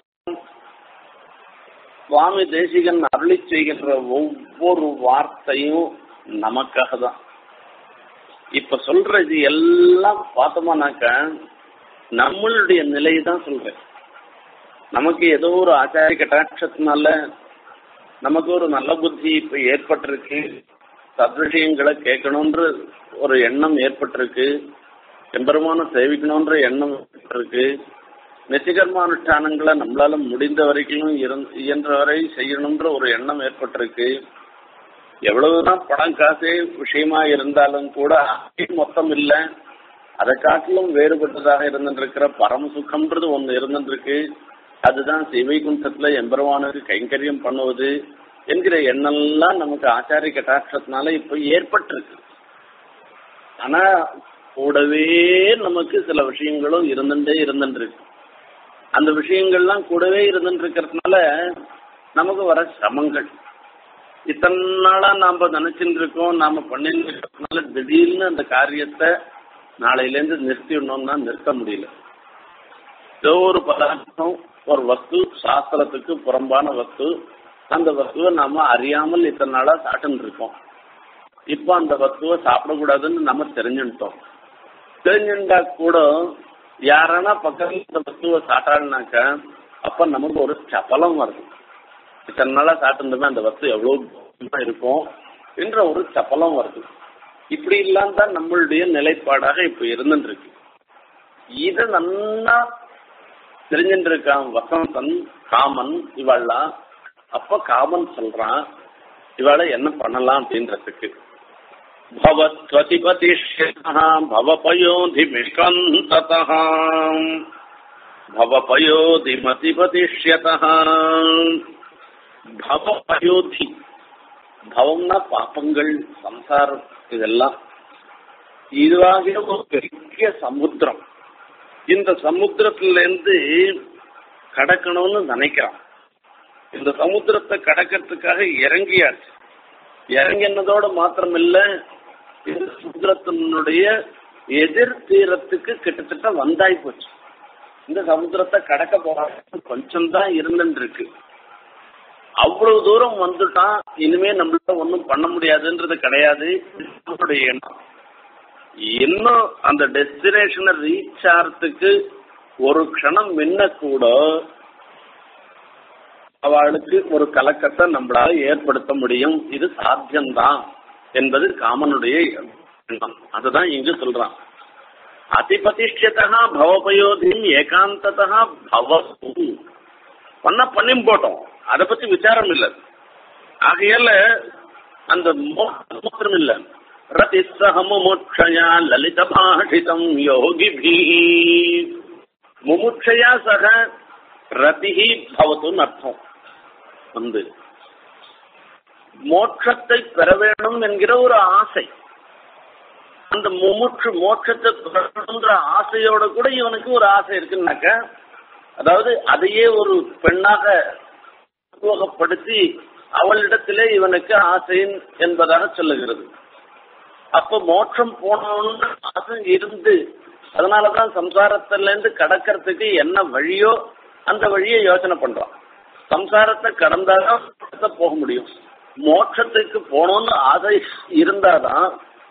சுவாமி தேசிகன் அருளி செய்கின்ற ஒவ்வொரு வார்த்தையும் நமக்காக தான் இப்ப சொல்ற இது எல்லாம் பார்த்தோம்னாக்க நம்மளுடைய நிலையை தான் சொல்றேன் நமக்கு ஏதோ ஒரு ஆச்சாரிய கட்டாட்சத்தினால நமக்கு ஒரு நல்ல புத்தி இப்ப ஏற்பட்டிருக்கு சத்விஷயங்களை கேட்கணுன்ற ஒரு எண்ணம் ஏற்பட்டிருக்கு எம்பெருமான சேவிக்கணுன்ற எண்ணம் ஏற்பட்டிருக்கு நிச்சயகர்மானுஷ்டானங்களை நம்மளால முடிந்த வரைக்கும் இயன்ற வரை செய்யணுன்ற ஒரு எண்ணம் ஏற்பட்டிருக்கு எவ்வளவுதான் பணம் காசே விஷயமா இருந்தாலும் கூட மொத்தம் இல்லை அதை காட்டிலும் வேறுபட்டதாக இருந்துருக்கிற பரம சுகம்ன்றது ஒன்று இருந்துருக்கு அதுதான் சிவைகுண்டத்துல எம்பெருமானுக்கு கைங்கரியம் பண்ணுவது என்கிற எண்ணம்லாம் நமக்கு ஆச்சாரிய கட்டாட்சத்தினால இப்ப ஏற்பட்டிருக்கு ஆனா கூடவே நமக்கு சில விஷயங்களும் இருந்துட்டே இருந்துருக்கு அந்த விஷயங்கள்லாம் கூடவே இருந்துட்டு இருக்கிறதுனால நமக்கு வர சிரமங்கள் இத்தனை நாளா நாம நினைச்சுட்டு இருக்கோம் நாம பண்ணிட்டு இருக்கிறதுனால திடீர்னு அந்த காரியத்தை நாளையிலேருந்து நிறுத்திடணும்னா நிறுத்த முடியல ஏதோ ஒரு பதார்த்தம் ஒரு வஸ்து சாஸ்திரத்துக்கு புறம்பான வஸ்து அந்த வஸ்துவை நாம அறியாமல் இத்தனை நாளா சாப்பிட்டு இருக்கோம் இப்போ அந்த வஸ்துவை சாப்பிடக்கூடாதுன்னு நம்ம தெரிஞ்சுட்டோம் தெரிஞ்சுட்டா கூட யாரானா பக்கத்துல இந்த வஸ்துவை சாட்டாள்னாக்க அப்ப நமக்கு ஒரு சபலம் வருது இத்தனை நாளா சாப்பிட்டுருந்தோமே அந்த வஸ்து எவ்வளவு இருக்கும் என்ற ஒரு சபலம் வருது இப்படி இல்லாம தான் நம்மளுடைய நிலைப்பாடாக இப்ப இருந்துருக்கு இத நல்லா தெரிஞ்சுட்டு இருக்கான் வசந்தன் காமன் இவாள்லாம் அப்ப காமன் சொல்றான் இவாளை என்ன பண்ணலாம் அப்படின்றதுக்கு भवत्वतिपतिष्यतः भवपयोधिमिषन्ततः भवपयोधिमतिपतिष्यतः பவபயோதி பவம்னா பாப்பங்கள் சம்சாரம் இதெல்லாம் இதுவாகிய ஒரு பெரிய சமுத்திரம் இந்த சமுத்திரத்திலிருந்து கடக்கணும்னு நினைக்கிறான் இந்த சமுத்திரத்தை கடக்கிறதுக்காக இறங்கியாச்சு இறங்கினதோட மாத்திரமில்ல இந்த சமுத்திரத்தினுடைய எதிர் தீரத்துக்கு கிட்டத்தட்ட வந்தாய் போச்சு இந்த சமுத்திரத்தை கடக்க போறாங்க கொஞ்சம் தான் இருந்துட்டு இருக்கு அவ்வளவு தூரம் வந்துட்டான் இனிமே நம்மளால ஒன்றும் பண்ண முடியாதுன்றது கிடையாது நம்மளுடைய எண்ணம் இன்னும் அந்த டெஸ்டினேஷனை ரீச் ஆகிறதுக்கு ஒரு க்ஷணம் முன்ன கூட அவளுக்கு ஒரு கலக்கத்தை நம்மளால ஏற்படுத்த முடியும் இது சாத்தியம்தான் என்பது காமனுடைய எண்ணம் அதுதான் இங்கு சொல்றான் அதிபதிஷ்யத்தா பவபயோதின் ஏகாந்ததா பவசு பண்ண பண்ணி போட்டோம் அதை பத்தி விசாரம் இல்லை ஆகையால அந்த மாத்திரம் இல்ல ரதி சகமுமுட்சயா லலித பாஷிதம் யோகிபி முமுட்சயா சக ரதிஹி பவத்துன்னு அர்த்தம் வந்து மோட்சத்தை பெற வேண்டும் என்கிற ஒரு ஆசை அந்த முமுற்று மோட்சத்தை பெறணுன்ற ஆசையோட கூட இவனுக்கு ஒரு ஆசை இருக்குன்னாக்க அதாவது அதையே ஒரு பெண்ணாக உருவகப்படுத்தி அவளிடத்திலே இவனுக்கு ஆசை என்பதாக சொல்லுகிறது அப்ப மோட்சம் போனோம்னு ஆசை இருந்து அதனாலதான் சம்சாரத்துல இருந்து கடக்கிறதுக்கு என்ன வழியோ அந்த வழியை யோசனை பண்றான் சம்சாரத்தை கடந்தாதான் மோட்சத்தை போக முடியும் மோட்சத்துக்கு போகணும்னு ஆசை இருந்தாதான்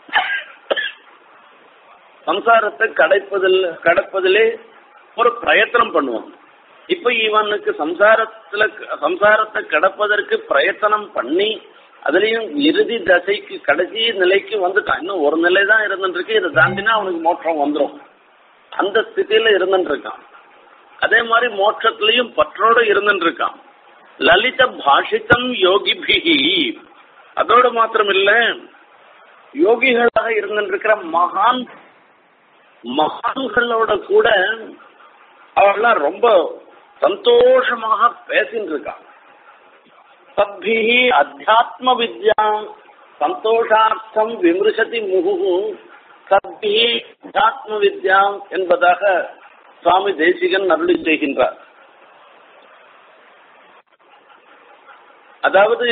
சம்சாரத்தை கடைப்பதில் கடப்பதிலே ஒரு பிரயத்தனம் பண்ணுவான் இப்ப இவனுக்கு சம்சாரத்துல சம்சாரத்தை கடப்பதற்கு பிரயத்தனம் பண்ணி அதுலயும் இறுதி தசைக்கு கடைசி நிலைக்கு வந்துட்டான் இன்னும் ஒரு நிலை தான் இருந்துருக்கு இதை தாண்டினா அவனுக்கு மோட்சம் வந்துடும் அந்த ஸ்திதியில இருந்துட்டு இருக்கான் அதே மாதிரி மோட்சத்திலையும் பற்றோடு இருந்துட்டு இருக்கான் லலித பாஷிதம் யோகிபிகி அதோடு மாத்திரம் இல்ல யோகிகளாக இருந்துருக்கிற மகான் மகான்களோட கூட அவெல்லாம் ரொம்ப சந்தோஷமாக பேசின்னு இருக்கான் சத்பிஹி அத்தியாத்ம வித்யாம் சந்தோஷார்த்தம் விமர்சதி முகு சத்பிஹி அத்தியாத்ம வித்யாம் என்பதாக சுவாமி தேசிகன் அருளி செய்கின்றார் அதாவது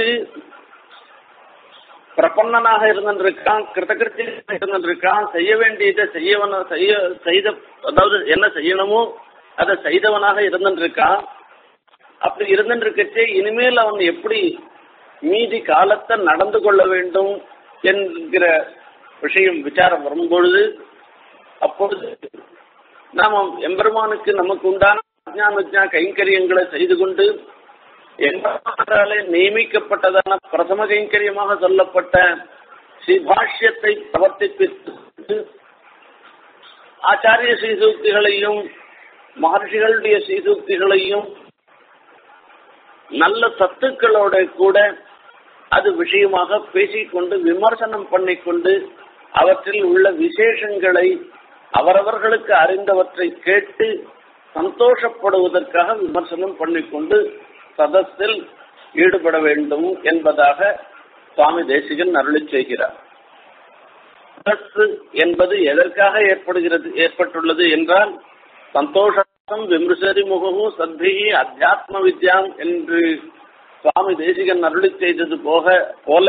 பிரபன்னனாக இருந்திருக்கான் கிருத்தகிருத்தியாக இருந்திருக்கான் செய்ய வேண்டியதை செய்யவன செய்ய செய்த அதாவது என்ன செய்யணுமோ அதை செய்தவனாக இருந்திருக்கான் அப்படி இருந்திருக்கச்சே இனிமேல் அவன் எப்படி மீதி காலத்தை நடந்து கொள்ள வேண்டும் என்கிற விஷயம் விசாரம் வரும்பொழுது அப்பொழுது நாம எம்பெருமானுக்கு நமக்கு உண்டான அஜ்ஞான விஜ்ஞா கைங்கரியங்களை செய்து கொண்டு எம்பெருமானாலே நியமிக்கப்பட்டதான பிரதம கைங்கரியமாக சொல்லப்பட்ட ஸ்ரீபாஷ்யத்தை பிரவர்த்திப்பித்து ஆச்சாரிய ஸ்ரீசூக்திகளையும் மகர்ஷிகளுடைய ஸ்ரீசூக்திகளையும் நல்ல சத்துக்களோட கூட அது விஷயமாக பேசிக்கொண்டு விமர்சனம் பண்ணிக்கொண்டு அவற்றில் உள்ள விசேஷங்களை அவரவர்களுக்கு அறிந்தவற்றை கேட்டு சந்தோஷப்படுவதற்காக விமர்சனம் பண்ணிக்கொண்டு சதஸில் ஈடுபட வேண்டும் என்பதாக சுவாமி தேசிகன் அருளி செய்கிறார் சதஸ் என்பது எதற்காக ஏற்படுகிறது ஏற்பட்டுள்ளது என்றால் சந்தோஷம் விமர்சரி முகமும் சத்திகி அத்தியாத்ம வித்யாம் என்று சுவாமி தேசிகன் அருளி செய்தது போக போல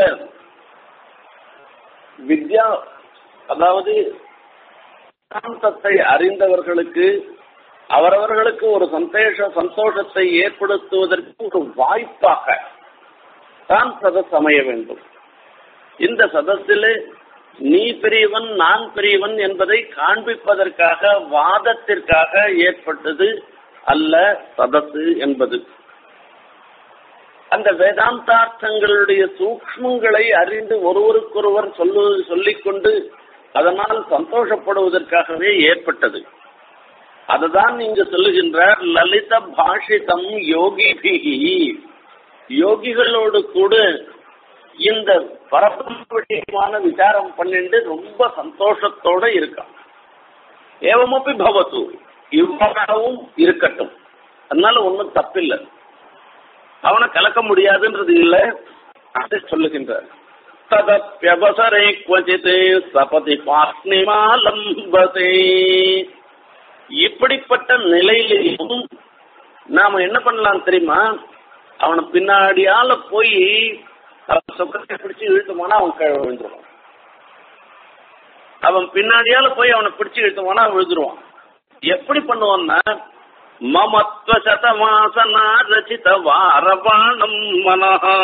வித்யா அதாவது வேதாந்தத்தை அறிந்தவர்களுக்கு அவரவர்களுக்கு ஒரு சந்தோஷ சந்தோஷத்தை ஏற்படுத்துவதற்கு ஒரு வாய்ப்பாக தான் சதஸ் அமைய வேண்டும் இந்த சதஸிலே நீ பெரியவன் நான் பெரியவன் என்பதை காண்பிப்பதற்காக வாதத்திற்காக ஏற்பட்டது அல்ல சதசு என்பது அந்த வேதாந்தார்த்தங்களுடைய சூக்மங்களை அறிந்து ஒருவருக்கொருவர் சொல்லு சொல்லிக்கொண்டு அதனால் சந்தோஷப்படுவதற்காகவே ஏற்பட்டது அதுதான் நீங்க சொல்லுகின்றார் லலித பாஷிதம் யோகிபிகி யோகிகளோடு கூட இந்த பரபரப்பு விஷயமான விசாரம் பண்ணிட்டு ரொம்ப சந்தோஷத்தோட இருக்கான் ஏவமப்பி பவத்து இவ்வாறாகவும் இருக்கட்டும் அதனால ஒன்றும் தப்பில்லை அவனை கலக்க முடியாதுன்றது இல்லை அதை சொல்லுகின்றார் ததப்பியவசரை குவச்சித் சபதி பாஸ்னிமாலம்பதே இப்படிப்பட்ட நிலையிலையும் நாம என்ன பண்ணலாம் தெரியுமா அவனை பின்னாடியால போய் அவன் சொக்கத்தை பிடிச்சு இழுத்தோம்னா அவன் கீழே விழுந்துருவான் அவன் பின்னாடியால போய் அவனை பிடிச்சு இழுத்தோம்னா அவன் விழுந்துருவான் எப்படி பண்ணுவான்னா மமத்வ சதமாசனா ரச்சித வாரவாணம் மனஹா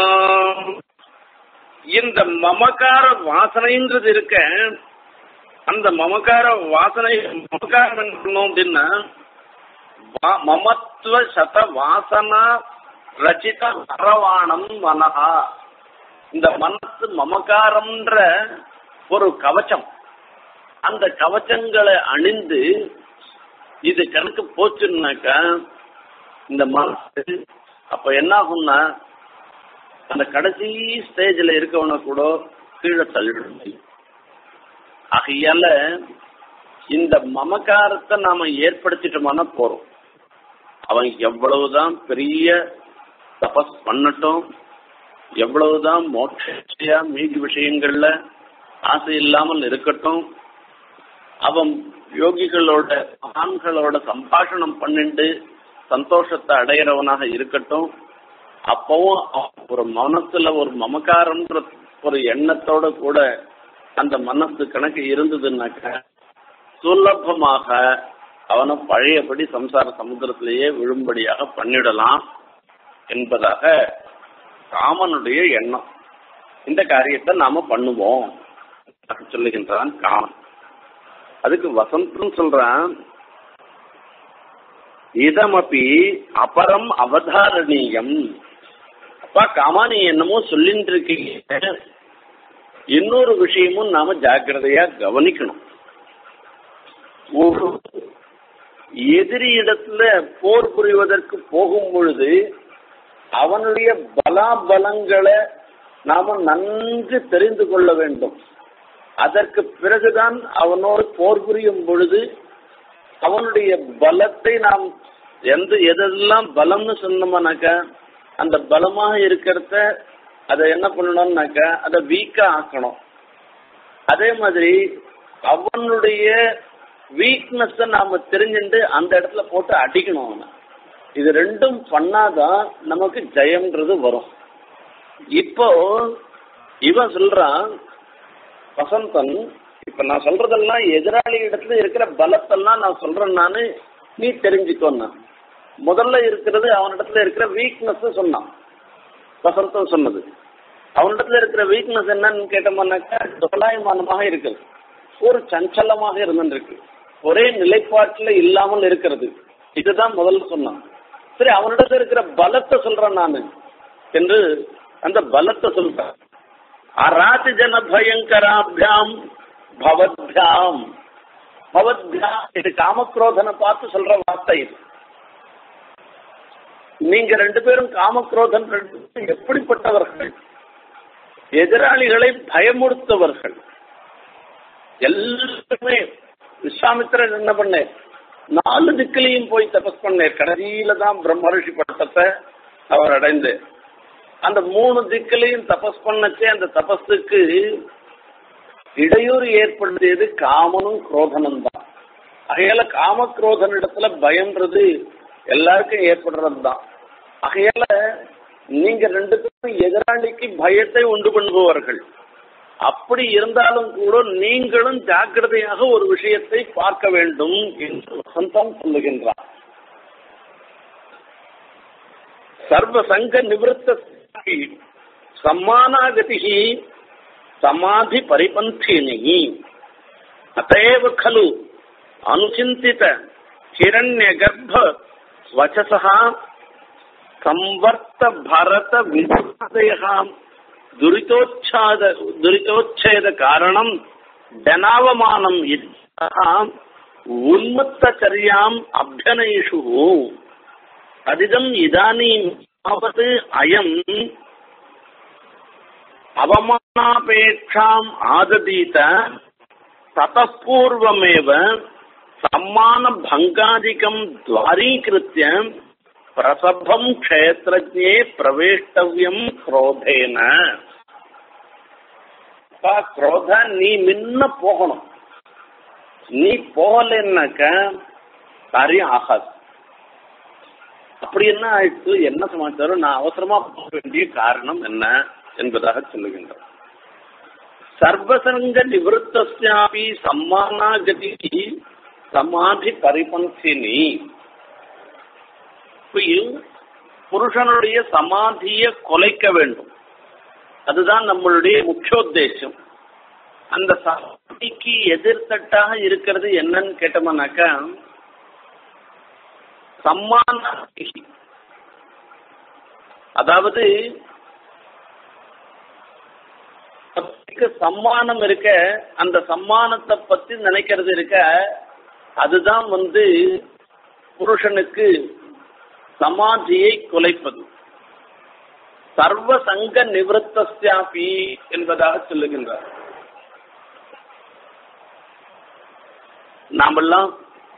இந்த மமகார வாசனைன்றது இருக்க அந்த மமகார வாசனை மமகாரம் என்ன பண்ணணும் அப்படின்னா வா- மமத்துவ சத வாசனா ரச்சித வரவாணம் மனஹா இந்த மனசு மமகாரம்ன்ற ஒரு கவச்சம் அந்த கவச்சங்களை அணிந்து இது கணக்கு போச்சுன்னாக்கா இந்த மனசு அப்ப என்ன ஆகும்னா அந்த கடைசி ஸ்டேஜில் இருக்கவனை கூட கீழே தள்ளிடும் ஆகையால இந்த மமகாரத்தை நாம ஏற்படுத்திட்டோம்னா போறோம் அவன் எவ்வளவுதான் பெரிய தபஸ் பண்ணட்டும் எவ்வளவுதான் மோட்சையா மீதி விஷயங்கள்ல ஆசை இல்லாமல் இருக்கட்டும் அவன் யோகிகளோட மகான்களோட சம்பாஷணம் பண்ணிண்டு சந்தோஷத்தை அடையிறவனாக இருக்கட்டும் அப்பவும் ஒரு மனசுல ஒரு மமக்காரன்ற ஒரு எண்ணத்தோட கூட அந்த மனசு கணக்கு இருந்ததுன்னாக்க சுலபமாக அவனை பழையபடி சம்சார சமுத்திரத்திலேயே விழும்படியாக பண்ணிடலாம் என்பதாக காமனுடைய எண்ணம் இந்த காரியத்தை நாம பண்ணுவோம் சொல்லுகின்றான் காமன் அதுக்கு வசந்தம் சொல்றான் இதமப்பி அபரம் அவதாரணீயம் அப்பா காமா நீ என்னமோ சொல்லிட்டு இருக்கீங்க இன்னொரு விஷயமும் நாம ஜாக்கிரதையா கவனிக்கணும் ஒரு எதிரி இடத்துல போர் புரிவதற்கு போகும் பொழுது அவனுடைய பலாபலங்களை நாம நன்கு தெரிந்து கொள்ள வேண்டும் அதற்கு பிறகுதான் அவனோடு போர் புரியும் பொழுது அவனுடைய பலத்தை நாம் எந்த எதெல்லாம் பலம்னு சொன்னோம்னாக்கா அந்த பலமாக இருக்கிறத அதை என்ன பண்ணணும்னாக்கா அதை வீக்கா ஆக்கணும் அதே மாதிரி அவனுடைய வீக்னஸ நாம தெரிஞ்சுட்டு அந்த இடத்துல போட்டு அடிக்கணும் அவனை இது ரெண்டும் பண்ணாதான் நமக்கு ஜெயம்ன்றது வரும் இப்போ இவன் சொல்றான் வசந்தன் இப்ப நான் சொல்றதெல்லாம் எதிராளி இடத்துல இருக்கிற பலத்தெல்லாம் நான் சொல்றேன் நானு நீ தெரிஞ்சுக்கோன்னா முதல்ல இருக்கிறது அவனிடத்துல இருக்கிற வீக்னஸ் சொன்னான் வசந்தம் சொன்னது அவனிடத்துல இருக்கிற வீக்னஸ் என்னன்னு கேட்டோம்னாக்கா தொலாயமானமாக இருக்குது ஒரு சஞ்சலமாக இருந்துருக்கு ஒரே நிலைப்பாட்டில் இல்லாமல் இருக்கிறது இதுதான் முதல்ல சொன்னான் சரி அவனிடத்துல இருக்கிற பலத்தை சொல்றேன் நானு என்று அந்த பலத்தை சொல்றேன் அராஜ ஜன பயங்கராபியாம் பவத்யாம் பவத்யாம் இது காமக்ரோதனை பார்த்து சொல்ற வார்த்தை இது நீங்க ரெண்டு பேரும் காமக்ரோதன் ரெண்டு பேரும் எப்படிப்பட்டவர்கள் எதிராளிகளை பயமுறுத்தவர்கள் எல்லாருமே விஸ்வாமித்திரன் என்ன பண்ண நாலு திக்கிலையும் போய் தபஸ் பண்ணேன் கடைசியில தான் பிரம்மரிஷி பட்டத்தை அவர் அடைந்து அந்த மூணு திக்கிலையும் தபஸ் பண்ணச்சே அந்த தபஸுக்கு இடையூறு ஏற்படுத்தியது காமனும் குரோதனும் தான் ஆகையால காம குரோதன் இடத்துல பயம்ன்றது எல்லாருக்கும் ஏற்படுறது தான் ஆகையால நீங்க ரெண்டு பேரும் எதிராளிக்கு பயத்தை உண்டு பண்ணுபவர்கள் அப்படி இருந்தாலும் கூட நீங்களும் ஜாக்கிரதையாக ஒரு விஷயத்தை பார்க்க வேண்டும் என்று வசந்தம் சொல்லுகின்றார் சர்வசங்க நிவத்த சம்மானாகதி சமாதி பரிபந்தினி அத்தேவ खलु अनुचिन्तित हिरण्यगर्भ वचसः संवर्त भरत विदयः दुरितोच्छाद दुरितोच्छेद कारणं जनावमानम् उन्मत्तचर्याम् अभ्यनयिषुः तदिदम् इदानीं यावत् अयम् அவமானாபேட்சாம் ஆததீத தத்தூர்வமேவ சம்மான பங்காதிக்கம் துவாரீகிருத்திய பிரசபம் க்ஷேத்ரஜே பிரவேஷ்டவியம் குரோதேன குரோத நீ முன்ன போகணும் நீ போகலன்னாக்க காரியம் ஆகாது அப்படி என்ன ஆயிடுச்சு என்ன சமாச்சாரம் நான் அவசரமா போக வேண்டிய காரணம் என்ன என்பதாக சொல்லுகின்றார் சர்வசங்க நிவத்தஸ்யாபி சம்மானாகதி சமாதி பரிபந்தினி புருஷனுடைய சமாதியை கொலைக்க வேண்டும் அதுதான் நம்மளுடைய முக்கியோத்தேசம் அந்த சமாதிக்கு எதிர்த்தட்டாக இருக்கிறது என்னன்னு கேட்டோம்னாக்கா சம்மான அதாவது சம்மானம் இருக்க அந்த சம்மானத்தை பத்தி நினைக்கிறது இருக்க அதுதான் வந்து புருஷனுக்கு சமாதியை குலைப்பது சர்வ சங்க நிவத்தஸ்யாபி என்பதாக சொல்லுகின்றார் நாமெல்லாம்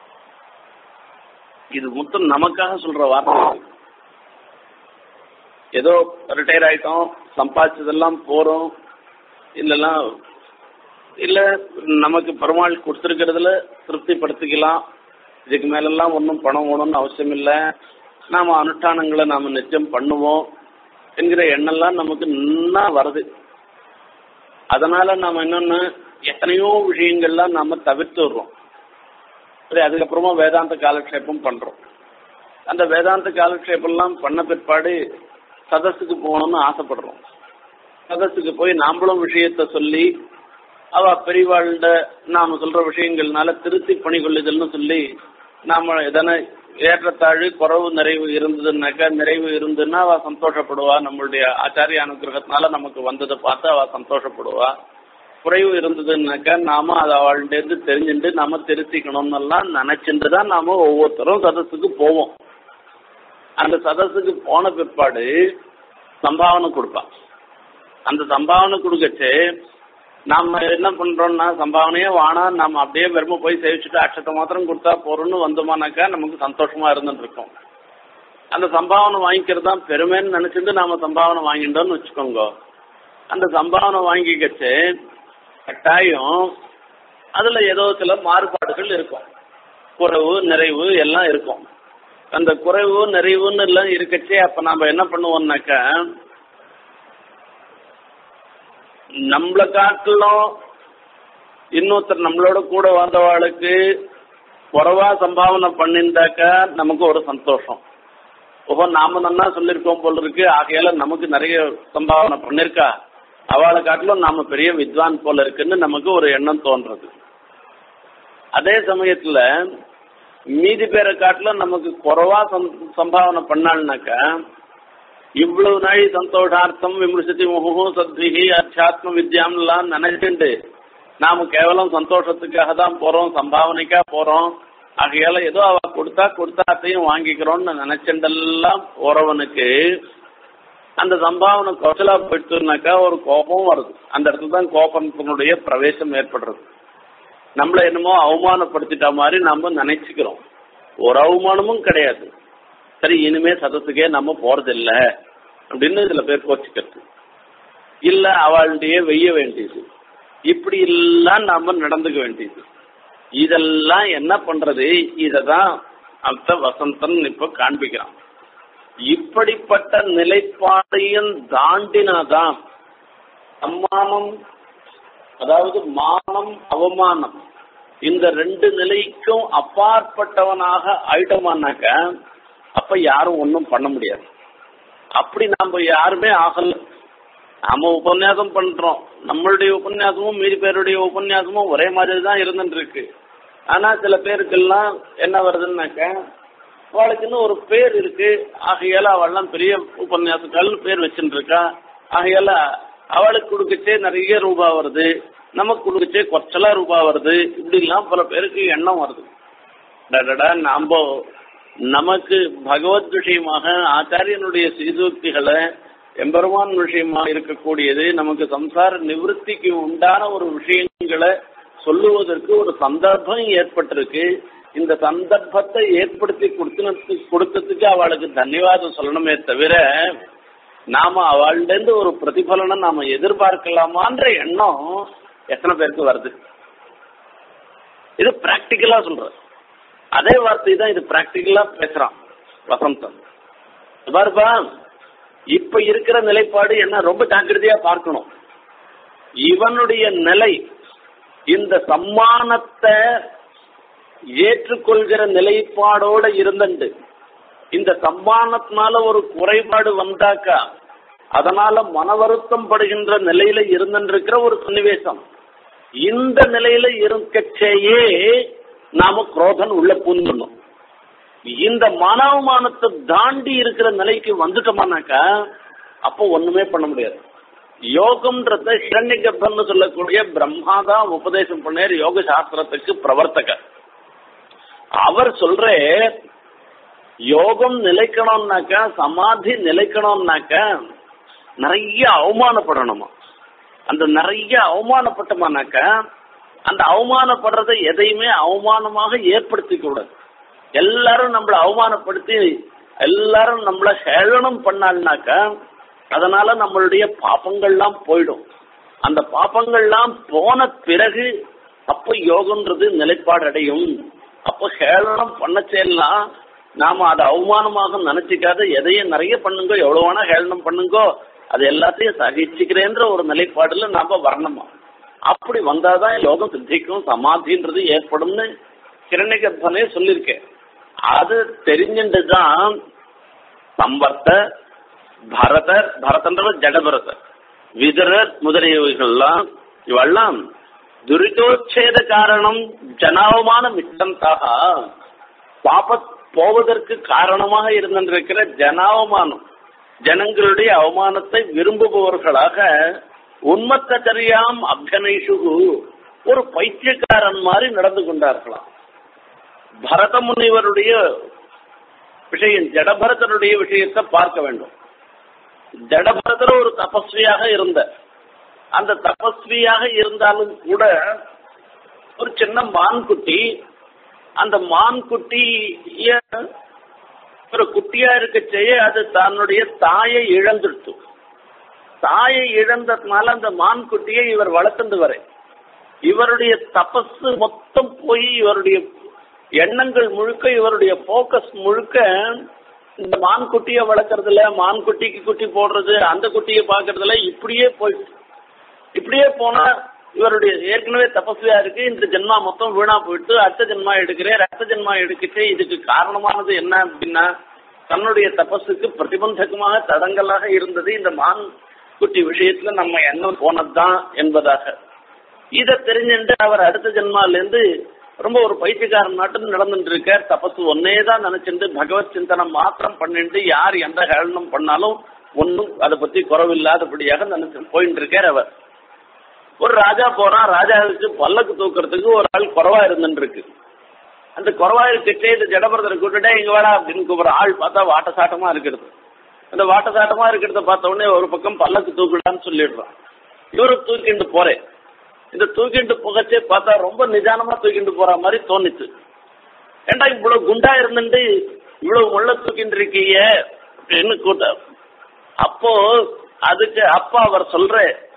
இது மொத்தம் நமக்காக சொல்ற வார்த்தை ஏதோ ரிட்டையர் ஆயிட்டோம் சம்பாதிச்சதெல்லாம் போறோம் இல்லைன்னா இல்ல நமக்கு பெருமாள் கொடுத்துருக்கிறதுல திருப்திப்படுத்திக்கலாம் இதுக்கு மேலெல்லாம் ஒன்றும் பணம் வேணும்னு அவசியம் இல்லை நாம அனுஷ்டானங்களை நாம நிச்சயம் பண்ணுவோம் என்கிற எண்ணம்லாம் நமக்கு நன்னா வருது அதனால நாம என்னன்னு எத்தனையோ விஷயங்கள்லாம் நாம தவிர்த்து விடுறோம் சரி அதுக்கப்புறமா வேதாந்த காலக்ஷேபம் பண்றோம் அந்த வேதாந்த காலக்ஷேபம்லாம் பண்ண பிற்பாடு சதஸுக்கு போகணும்னு ஆசைப்படுறோம் சதஸுக்கு போய் நாமளும் விஷயத்த சொல்லி அவ பெரியவாழ்ட நாம சொல்ற விஷயங்கள்னால திருத்தி பணி கொள்ளுதல்னு சொல்லி நாம எதனா ஏற்றத்தாழ்வு குறவு நிறைவு இருந்ததுன்னாக்கா நிறைவு இருந்ததுன்னா அவ சந்தோஷப்படுவா நம்மளுடைய ஆச்சாரிய அனுகிரகத்தினால நமக்கு வந்ததை பார்த்து அவ சந்தோஷப்படுவா குறைவு இருந்ததுன்னாக்கா நாம அதை அவள்கிட்ட தெரிஞ்சுட்டு நாம திருத்திக்கணும்னு எல்லாம் நினைச்சுட்டு தான் நாம ஒவ்வொருத்தரும் சதஸுக்கு போவோம் அந்த சதஸுக்கு போன பிற்பாடு சம்பாவனை கொடுப்பான் அந்த சம்பாவனை கொடுக்கச்சு நாம என்ன பண்றோம்னா சம்பாவனையே வானா நம்ம அப்படியே வெறும போய் சேவிச்சுட்டு அக்ஷத்தை மாத்திரம் கொடுத்தா போறோம்னு வந்தோமானாக்கா நமக்கு சந்தோஷமா இருந்துட்டு இருக்கோம் அந்த சம்பாவனை வாங்கிக்கிறது தான் பெருமைன்னு நினைச்சிட்டு நாம சம்பாவனை வாங்கிட்டோம்னு வச்சுக்கோங்க அந்த சம்பாவனை வாங்கிக்கச்சு கட்டாயம் அதுல ஏதோ சில மாறுபாடுகள் இருக்கும் குறைவு நிறைவு எல்லாம் இருக்கும் அந்த குறைவு நிறைவுன்னு எல்லாம் இருக்கச்சே அப்ப நாம என்ன பண்ணுவோம்னாக்கா நம்மளை காட்டிலும் இன்னொருத்தர் நம்மளோட கூட வந்தவாளுக்கு குறைவா சம்பாவனை பண்ணியிருந்தாக்கா நமக்கு ஒரு சந்தோஷம் ஓஹோ நாம நன்னா சொல்லியிருக்கோம் போல இருக்கு ஆகையால நமக்கு நிறைய சம்பாவனை பண்ணிருக்கா அவளை காட்டிலும் நாம பெரிய வித்வான் போல இருக்குன்னு நமக்கு ஒரு எண்ணம் தோன்றது அதே சமயத்துல மீதி பேரை காட்டிலும் நமக்கு குறைவா சம்பாவனை பண்ணாள்னாக்கா இவ்வளவு நாள் சந்தோஷார்த்தம் விமர்சதி முகு சத்விகி அத்தியாத்ம வித்யாம்லாம் நினைச்சுண்டு நாம கேவலம் சந்தோஷத்துக்காக தான் போறோம் சம்பாவனைக்கா போறோம் ஆகையால ஏதோ அவ கொடுத்தா கொடுத்தாத்தையும் வாங்கிக்கிறோம்னு நினைச்சண்டெல்லாம் போறவனுக்கு அந்த சம்பாவனை குறைச்சலா போயிட்டுனாக்கா ஒரு கோபம் வருது அந்த இடத்துல தான் கோபத்தினுடைய பிரவேசம் ஏற்படுறது நம்மள என்னமோ அவமானப்படுத்திட்ட மாதிரி நம்ம நினைச்சுக்கிறோம் ஒரு அவமானமும் கிடையாது சரி இனிமே சதத்துக்கே நம்ம போறதில்ல அப்படின்னு சில பேர் கோச்சிக்கிறது இல்ல அவளுடைய வெய்ய வேண்டியது இப்படி எல்லாம் நாம நடந்துக்க வேண்டியது இதெல்லாம் என்ன பண்றது இததான் அந்த வசந்தன் இப்ப காண்பிக்கிறான் இப்படிப்பட்ட நிலைப்பாடையும் தாண்டினாதான் சம்மானம் அதாவது மானம் அவமானம் இந்த ரெண்டு நிலைக்கும் அப்பாற்பட்டவனாக ஆயிட்டோமானாக்க அப்ப யாரும் ஒன்றும் பண்ண முடியாது அப்படி நாம யாருமே ஆகல நாம உபன்யாசம் பண்றோம் நம்மளுடைய உபன்யாசமும் மீதி பேருடைய உபன்யாசமும் ஒரே மாதிரி தான் இருந்துட்டு இருக்கு ஆனா சில பேருக்கெல்லாம் என்ன வருதுன்னாக்க அவளுக்குன்னு ஒரு பேர் இருக்கு ஆகையால அவள்லாம் பெரிய உபன்யாசக்கால் பேர் வச்சுட்டு இருக்கா ஆகையால அவளுக்கு கொடுக்கச்சே நிறைய ரூபா வருது நமக்கு கொடுக்கச்சே கொச்சலா ரூபா வருது இப்படிலாம் பல பேருக்கு எண்ணம் வருது டடடா நாம நமக்கு பகவத் விஷயமாக ஆச்சாரியனுடைய சீசூக்திகளை எம்பெருமான் விஷயமாக இருக்கக்கூடியது நமக்கு சம்சார நிவர்த்திக்கு உண்டான ஒரு விஷயங்களை சொல்லுவதற்கு ஒரு சந்தர்ப்பம் ஏற்பட்டிருக்கு இந்த சந்தர்ப்பத்தை ஏற்படுத்தி கொடுத்து கொடுத்ததுக்கு அவளுக்கு தன்யவாதம் சொல்லணுமே தவிர நாம அவள்கிட்ட ஒரு பிரதிபலனை நாம எதிர்பார்க்கலாமான்ற எண்ணம் எத்தனை பேருக்கு வருது இது பிராக்டிக்கலா சொல்ற அதே வார்த்தை தான் இது பிராக்டிக்கலா பேசுறான் வசந்தன் பாருப்பா இப்ப இருக்கிற நிலைப்பாடு என்ன ரொம்ப ஜாக்கிரதையா பார்க்கணும் இவனுடைய நிலை இந்த சம்மானத்தை ஏற்றுக்கொள்கிற நிலைப்பாடோட இருந்துண்டு இந்த சம்மானத்தினால ஒரு குறைபாடு வந்தாக்கா அதனால மன வருத்தம் படுகின்ற நிலையில இருந்துருக்கிற ஒரு சன்னிவேசம் இந்த நிலையில இருக்கச்சேயே நாம குரோதன் உள்ள பூந்துடணும் இந்த மானவமானத்தை தாண்டி இருக்கிற நிலைக்கு வந்துட்டோமானாக்கா அப்போ ஒண்ணுமே பண்ண முடியாது யோகம்ன்றத ஹிரண்ய கர்ப்பம்னு சொல்லக்கூடிய பிரம்மாதான் உபதேசம் பண்ணார் யோக சாஸ்திரத்துக்கு பிரவர்த்தகர் அவர் சொல்ற யோகம் நிலைக்கணும்னாக்கா சமாதி நிலைக்கணும்னாக்கா நிறைய அவமானப்படணுமா அந்த நிறைய அவமானப்பட்டோமானாக்கா அந்த அவமானப்படுறதை எதையுமே அவமானமாக ஏற்படுத்திக்க கூடாது எல்லாரும் நம்மளை அவமானப்படுத்தி எல்லாரும் நம்மள ஹேளனம் பண்ணாள்னாக்கா அதனால நம்மளுடைய பாப்பங்கள்லாம் போயிடும் அந்த பாப்பங்கள்லாம் போன பிறகு அப்ப யோகம்ன்றது நிலைப்பாடு அடையும் அப்ப ஹேளனம் பண்ணச்சேலாம் நாம அதை அவமானமாக நினைச்சுக்காத எதையும் நிறைய பண்ணுங்க எவ்வளவு வேணா ஹேளனம் பண்ணுங்கோ அது எல்லாத்தையும் சகிச்சுக்கிறேன்ற ஒரு நிலைப்பாடுல நாம வரணுமா அப்படி வந்தாதான் யோகம் சித்திக்கும் சமாதின்றது ஏற்படும்னு கிரண்யகர்ப்பனே சொல்லியிருக்கேன் அது தெரிஞ்சுட்டு தான் சம்பர்த்த பரதர் பரதன்றது ஜடபரதர் விதரர் முதலியவைகள்லாம் இவெல்லாம் துரிதோச்சேத காரணம் ஜனாவமான மிச்சந்தாக பாப போவதற்கு காரணமாக இருந்திருக்கிற ஜனாவமானம் ஜனங்களுடைய அவமானத்தை விரும்புபவர்களாக உண்மத்தரியாம் அபியனைஷு ஒரு பைத்தியக்காரன் மாதிரி நடந்து கொண்டார்களாம் பரத முனிவருடைய விஷயம் ஜடபரதனுடைய விஷயத்தை பார்க்க வேண்டும் ஜடபரதர் ஒரு தபஸ்வியாக இருந்த அந்த தபஸ்வியாக இருந்தாலும் கூட ஒரு சின்ன மான்குட்டி அந்த மான்குட்டிய ஒரு குட்டியா இருக்க செய்ய அது தன்னுடைய தாயை இழந்துடுத்து தாயை இழந்ததுனால அந்த மான்குட்டியை இவர் வளர்த்துண்டு வர இவருடைய தபஸ் மொத்தம் போய் இவருடைய எண்ணங்கள் முழுக்க இவருடைய போக்கஸ் முழுக்க இந்த மான்குட்டியை வளர்க்கறதுல மான்குட்டிக்கு குட்டி போடுறது அந்த குட்டியை பாக்குறதுல இப்படியே போயிட்டு இப்படியே போனா இவருடைய ஏற்கனவே தபஸ்வியா இருக்கு இந்த ஜென்மா மொத்தம் வீணா போயிட்டு அடுத்த ஜென்மா எடுக்கிறேன் ரத்த ஜென்மா எடுக்கிட்டு இதுக்கு காரணமானது என்ன அப்படின்னா தன்னுடைய தபஸுக்கு பிரதிபந்தகமாக தடங்கலாக இருந்தது இந்த மான் குட்டி விஷயத்துல நம்ம எண்ணம் போனதுதான் என்பதாக இதை தெரிஞ்சுட்டு அவர் அடுத்த ஜென்மால இருந்து ரொம்ப ஒரு பைத்தியக்காரன் நாட்டம் நடந்துட்டு இருக்கார் தபசு ஒன்னே தான் நினைச்சிட்டு பகவத் சிந்தனம் மாத்திரம் பண்ணிட்டு யார் எந்த ஹேளனம் பண்ணாலும் ஒன்றும் அதை பத்தி குறவில்லாதபடியாக நினைச்சு போயிட்டு இருக்கார் அவர் ஒரு ராஜா போறான் ராஜாவுக்கு பல்லக்கு தூக்குறதுக்கு ஒரு ஆள் குறவா இருந்துட்டு இருக்கு அந்த குறவா இருக்கிட்டே இந்த ஜடபரதரை கூட்டுட்டே இங்க வாடா அப்படின்னு கூப்பிடுற ஆள் பார்த்தா வாட்ட சாட்டமா இருக்கிறது அந்த வாட்ட சாட்டமா இருக்கிறத பார்த்த உடனே ஒரு பக்கம் பல்லக்கு தூக்குடான்னு சொல்லிடுறான் இவரு தூக்கிட்டு போறேன் இந்த தூக்கிட்டு புகச்சே பார்த்தா ரொம்ப நிதானமா தூக்கிட்டு போற மாதிரி தோணுச்சு ஏண்டா இவ்வளவு குண்டா இருந்துட்டு இவ்வளவு முள்ள தூக்கிட்டு இருக்கீங்க அப்படின்னு கூட்ட அப்போ அதுக்கு அப்பா அவர் சொல்ற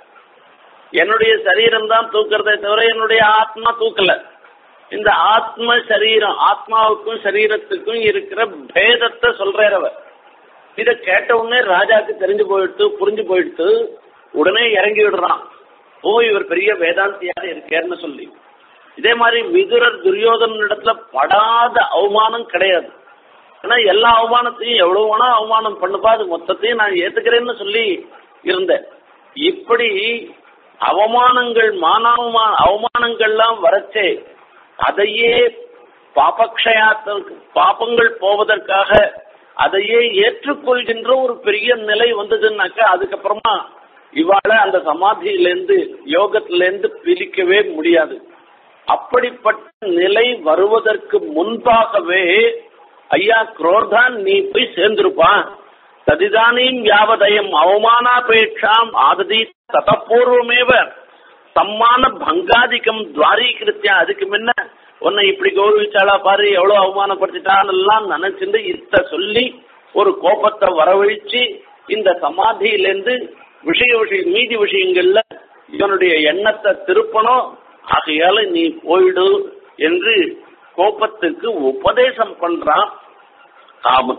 என்னுடைய சரீரம் தான் தூக்குறதே தவிர என்னுடைய ஆத்மா தூக்கல இந்த ஆத்ம சரீரம் ஆத்மாவுக்கும் சரீரத்துக்கும் இருக்கிற பேதத்தை சொல்றார் அவர் இத கேட்ட உடனே ராஜாக்கு தெரிஞ்சு போயிடுத்து புரிஞ்சு போயிடுத்து உடனே இறங்கி விடுறான் ஓ இவர் பெரிய வேதாந்தியாக இருக்காருன்னு சொல்லி இதே மாதிரி விதுரர் துரியோதன இடத்துல படாத அவமானம் கிடையாது ஏன்னா எல்லா அவமானத்தையும் எவ்வளவு வேணா அவமானம் பண்ணுப்பா அது மொத்தத்தையும் நான் ஏத்துக்கிறேன்னு சொல்லி இருந்தேன் இப்படி அவமானங்கள் மானாவமா அவமானங்கள்லாம் வரச்சே அதையே பாபக்ஷயாத்திற்கு பாபங்கள் போவதற்காக அதையே ஏற்றுக்கொள்கின்ற ஒரு பெரிய நிலை வந்ததுன்னாக்கா அதுக்கப்புறமா இவாள அந்த சமாதியிலேருந்து யோகத்திலேருந்து பிரிக்கவே முடியாது அப்படிப்பட்ட நிலை வருவதற்கு முன்பாகவே ஐயா குரோதான் நீ போய் சேர்ந்திருப்பான் ததிதானீம் யாவதயம் அவமானாபேட்சாம் ஆததி ததப்பூர்வமேவ சம்மான பங்காதிக்கம் துவாரீகிருத்தியா அதுக்கு முன்ன உன்னை இப்படி கௌரவிச்சாளா பாரு எவ்வளவு அவமானப்படுத்திட்டான்னு எல்லாம் நினைச்சிருந்து இத்த சொல்லி ஒரு கோபத்தை வரவழிச்சு இந்த சமாதியிலேருந்து விஷய விஷய மீதி விஷயங்கள்ல இவனுடைய எண்ணத்தை திருப்பணும் ஆகையால நீ போயிடு என்று கோபத்துக்கு உபதேசம் பண்றான் காமன்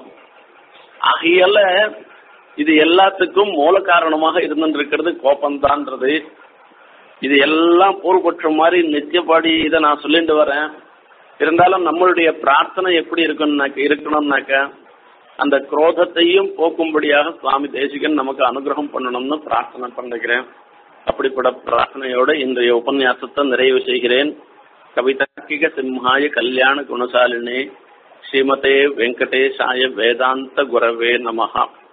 ஆகையால இது எல்லாத்துக்கும் மூல காரணமாக இருந்திருக்கிறது கோபம்தான்றது இது எல்லாம் பூர்வபட்சம் மாதிரி நித்தியப்பாடி இதை நான் சொல்லிட்டு வரேன் இருந்தாலும் நம்மளுடைய பிரார்த்தனை எப்படி இருக்கணும்னாக்க இருக்கணும்னாக்க அந்த குரோதத்தையும் போக்கும்படியாக சுவாமி தேசிகன் நமக்கு அனுகிரகம் பண்ணணும்னு பிரார்த்தனை பண்ணுகிறேன் அப்படிப்பட்ட பிரார்த்தனையோட இன்றைய உபன்யாசத்தை நிறைவு செய்கிறேன் கவிதார்க்கிக சிம்ஹாய கல்யாண குணசாலினே ஸ்ரீமதே வெங்கடேஷாய வேதாந்த குரவே நமஹா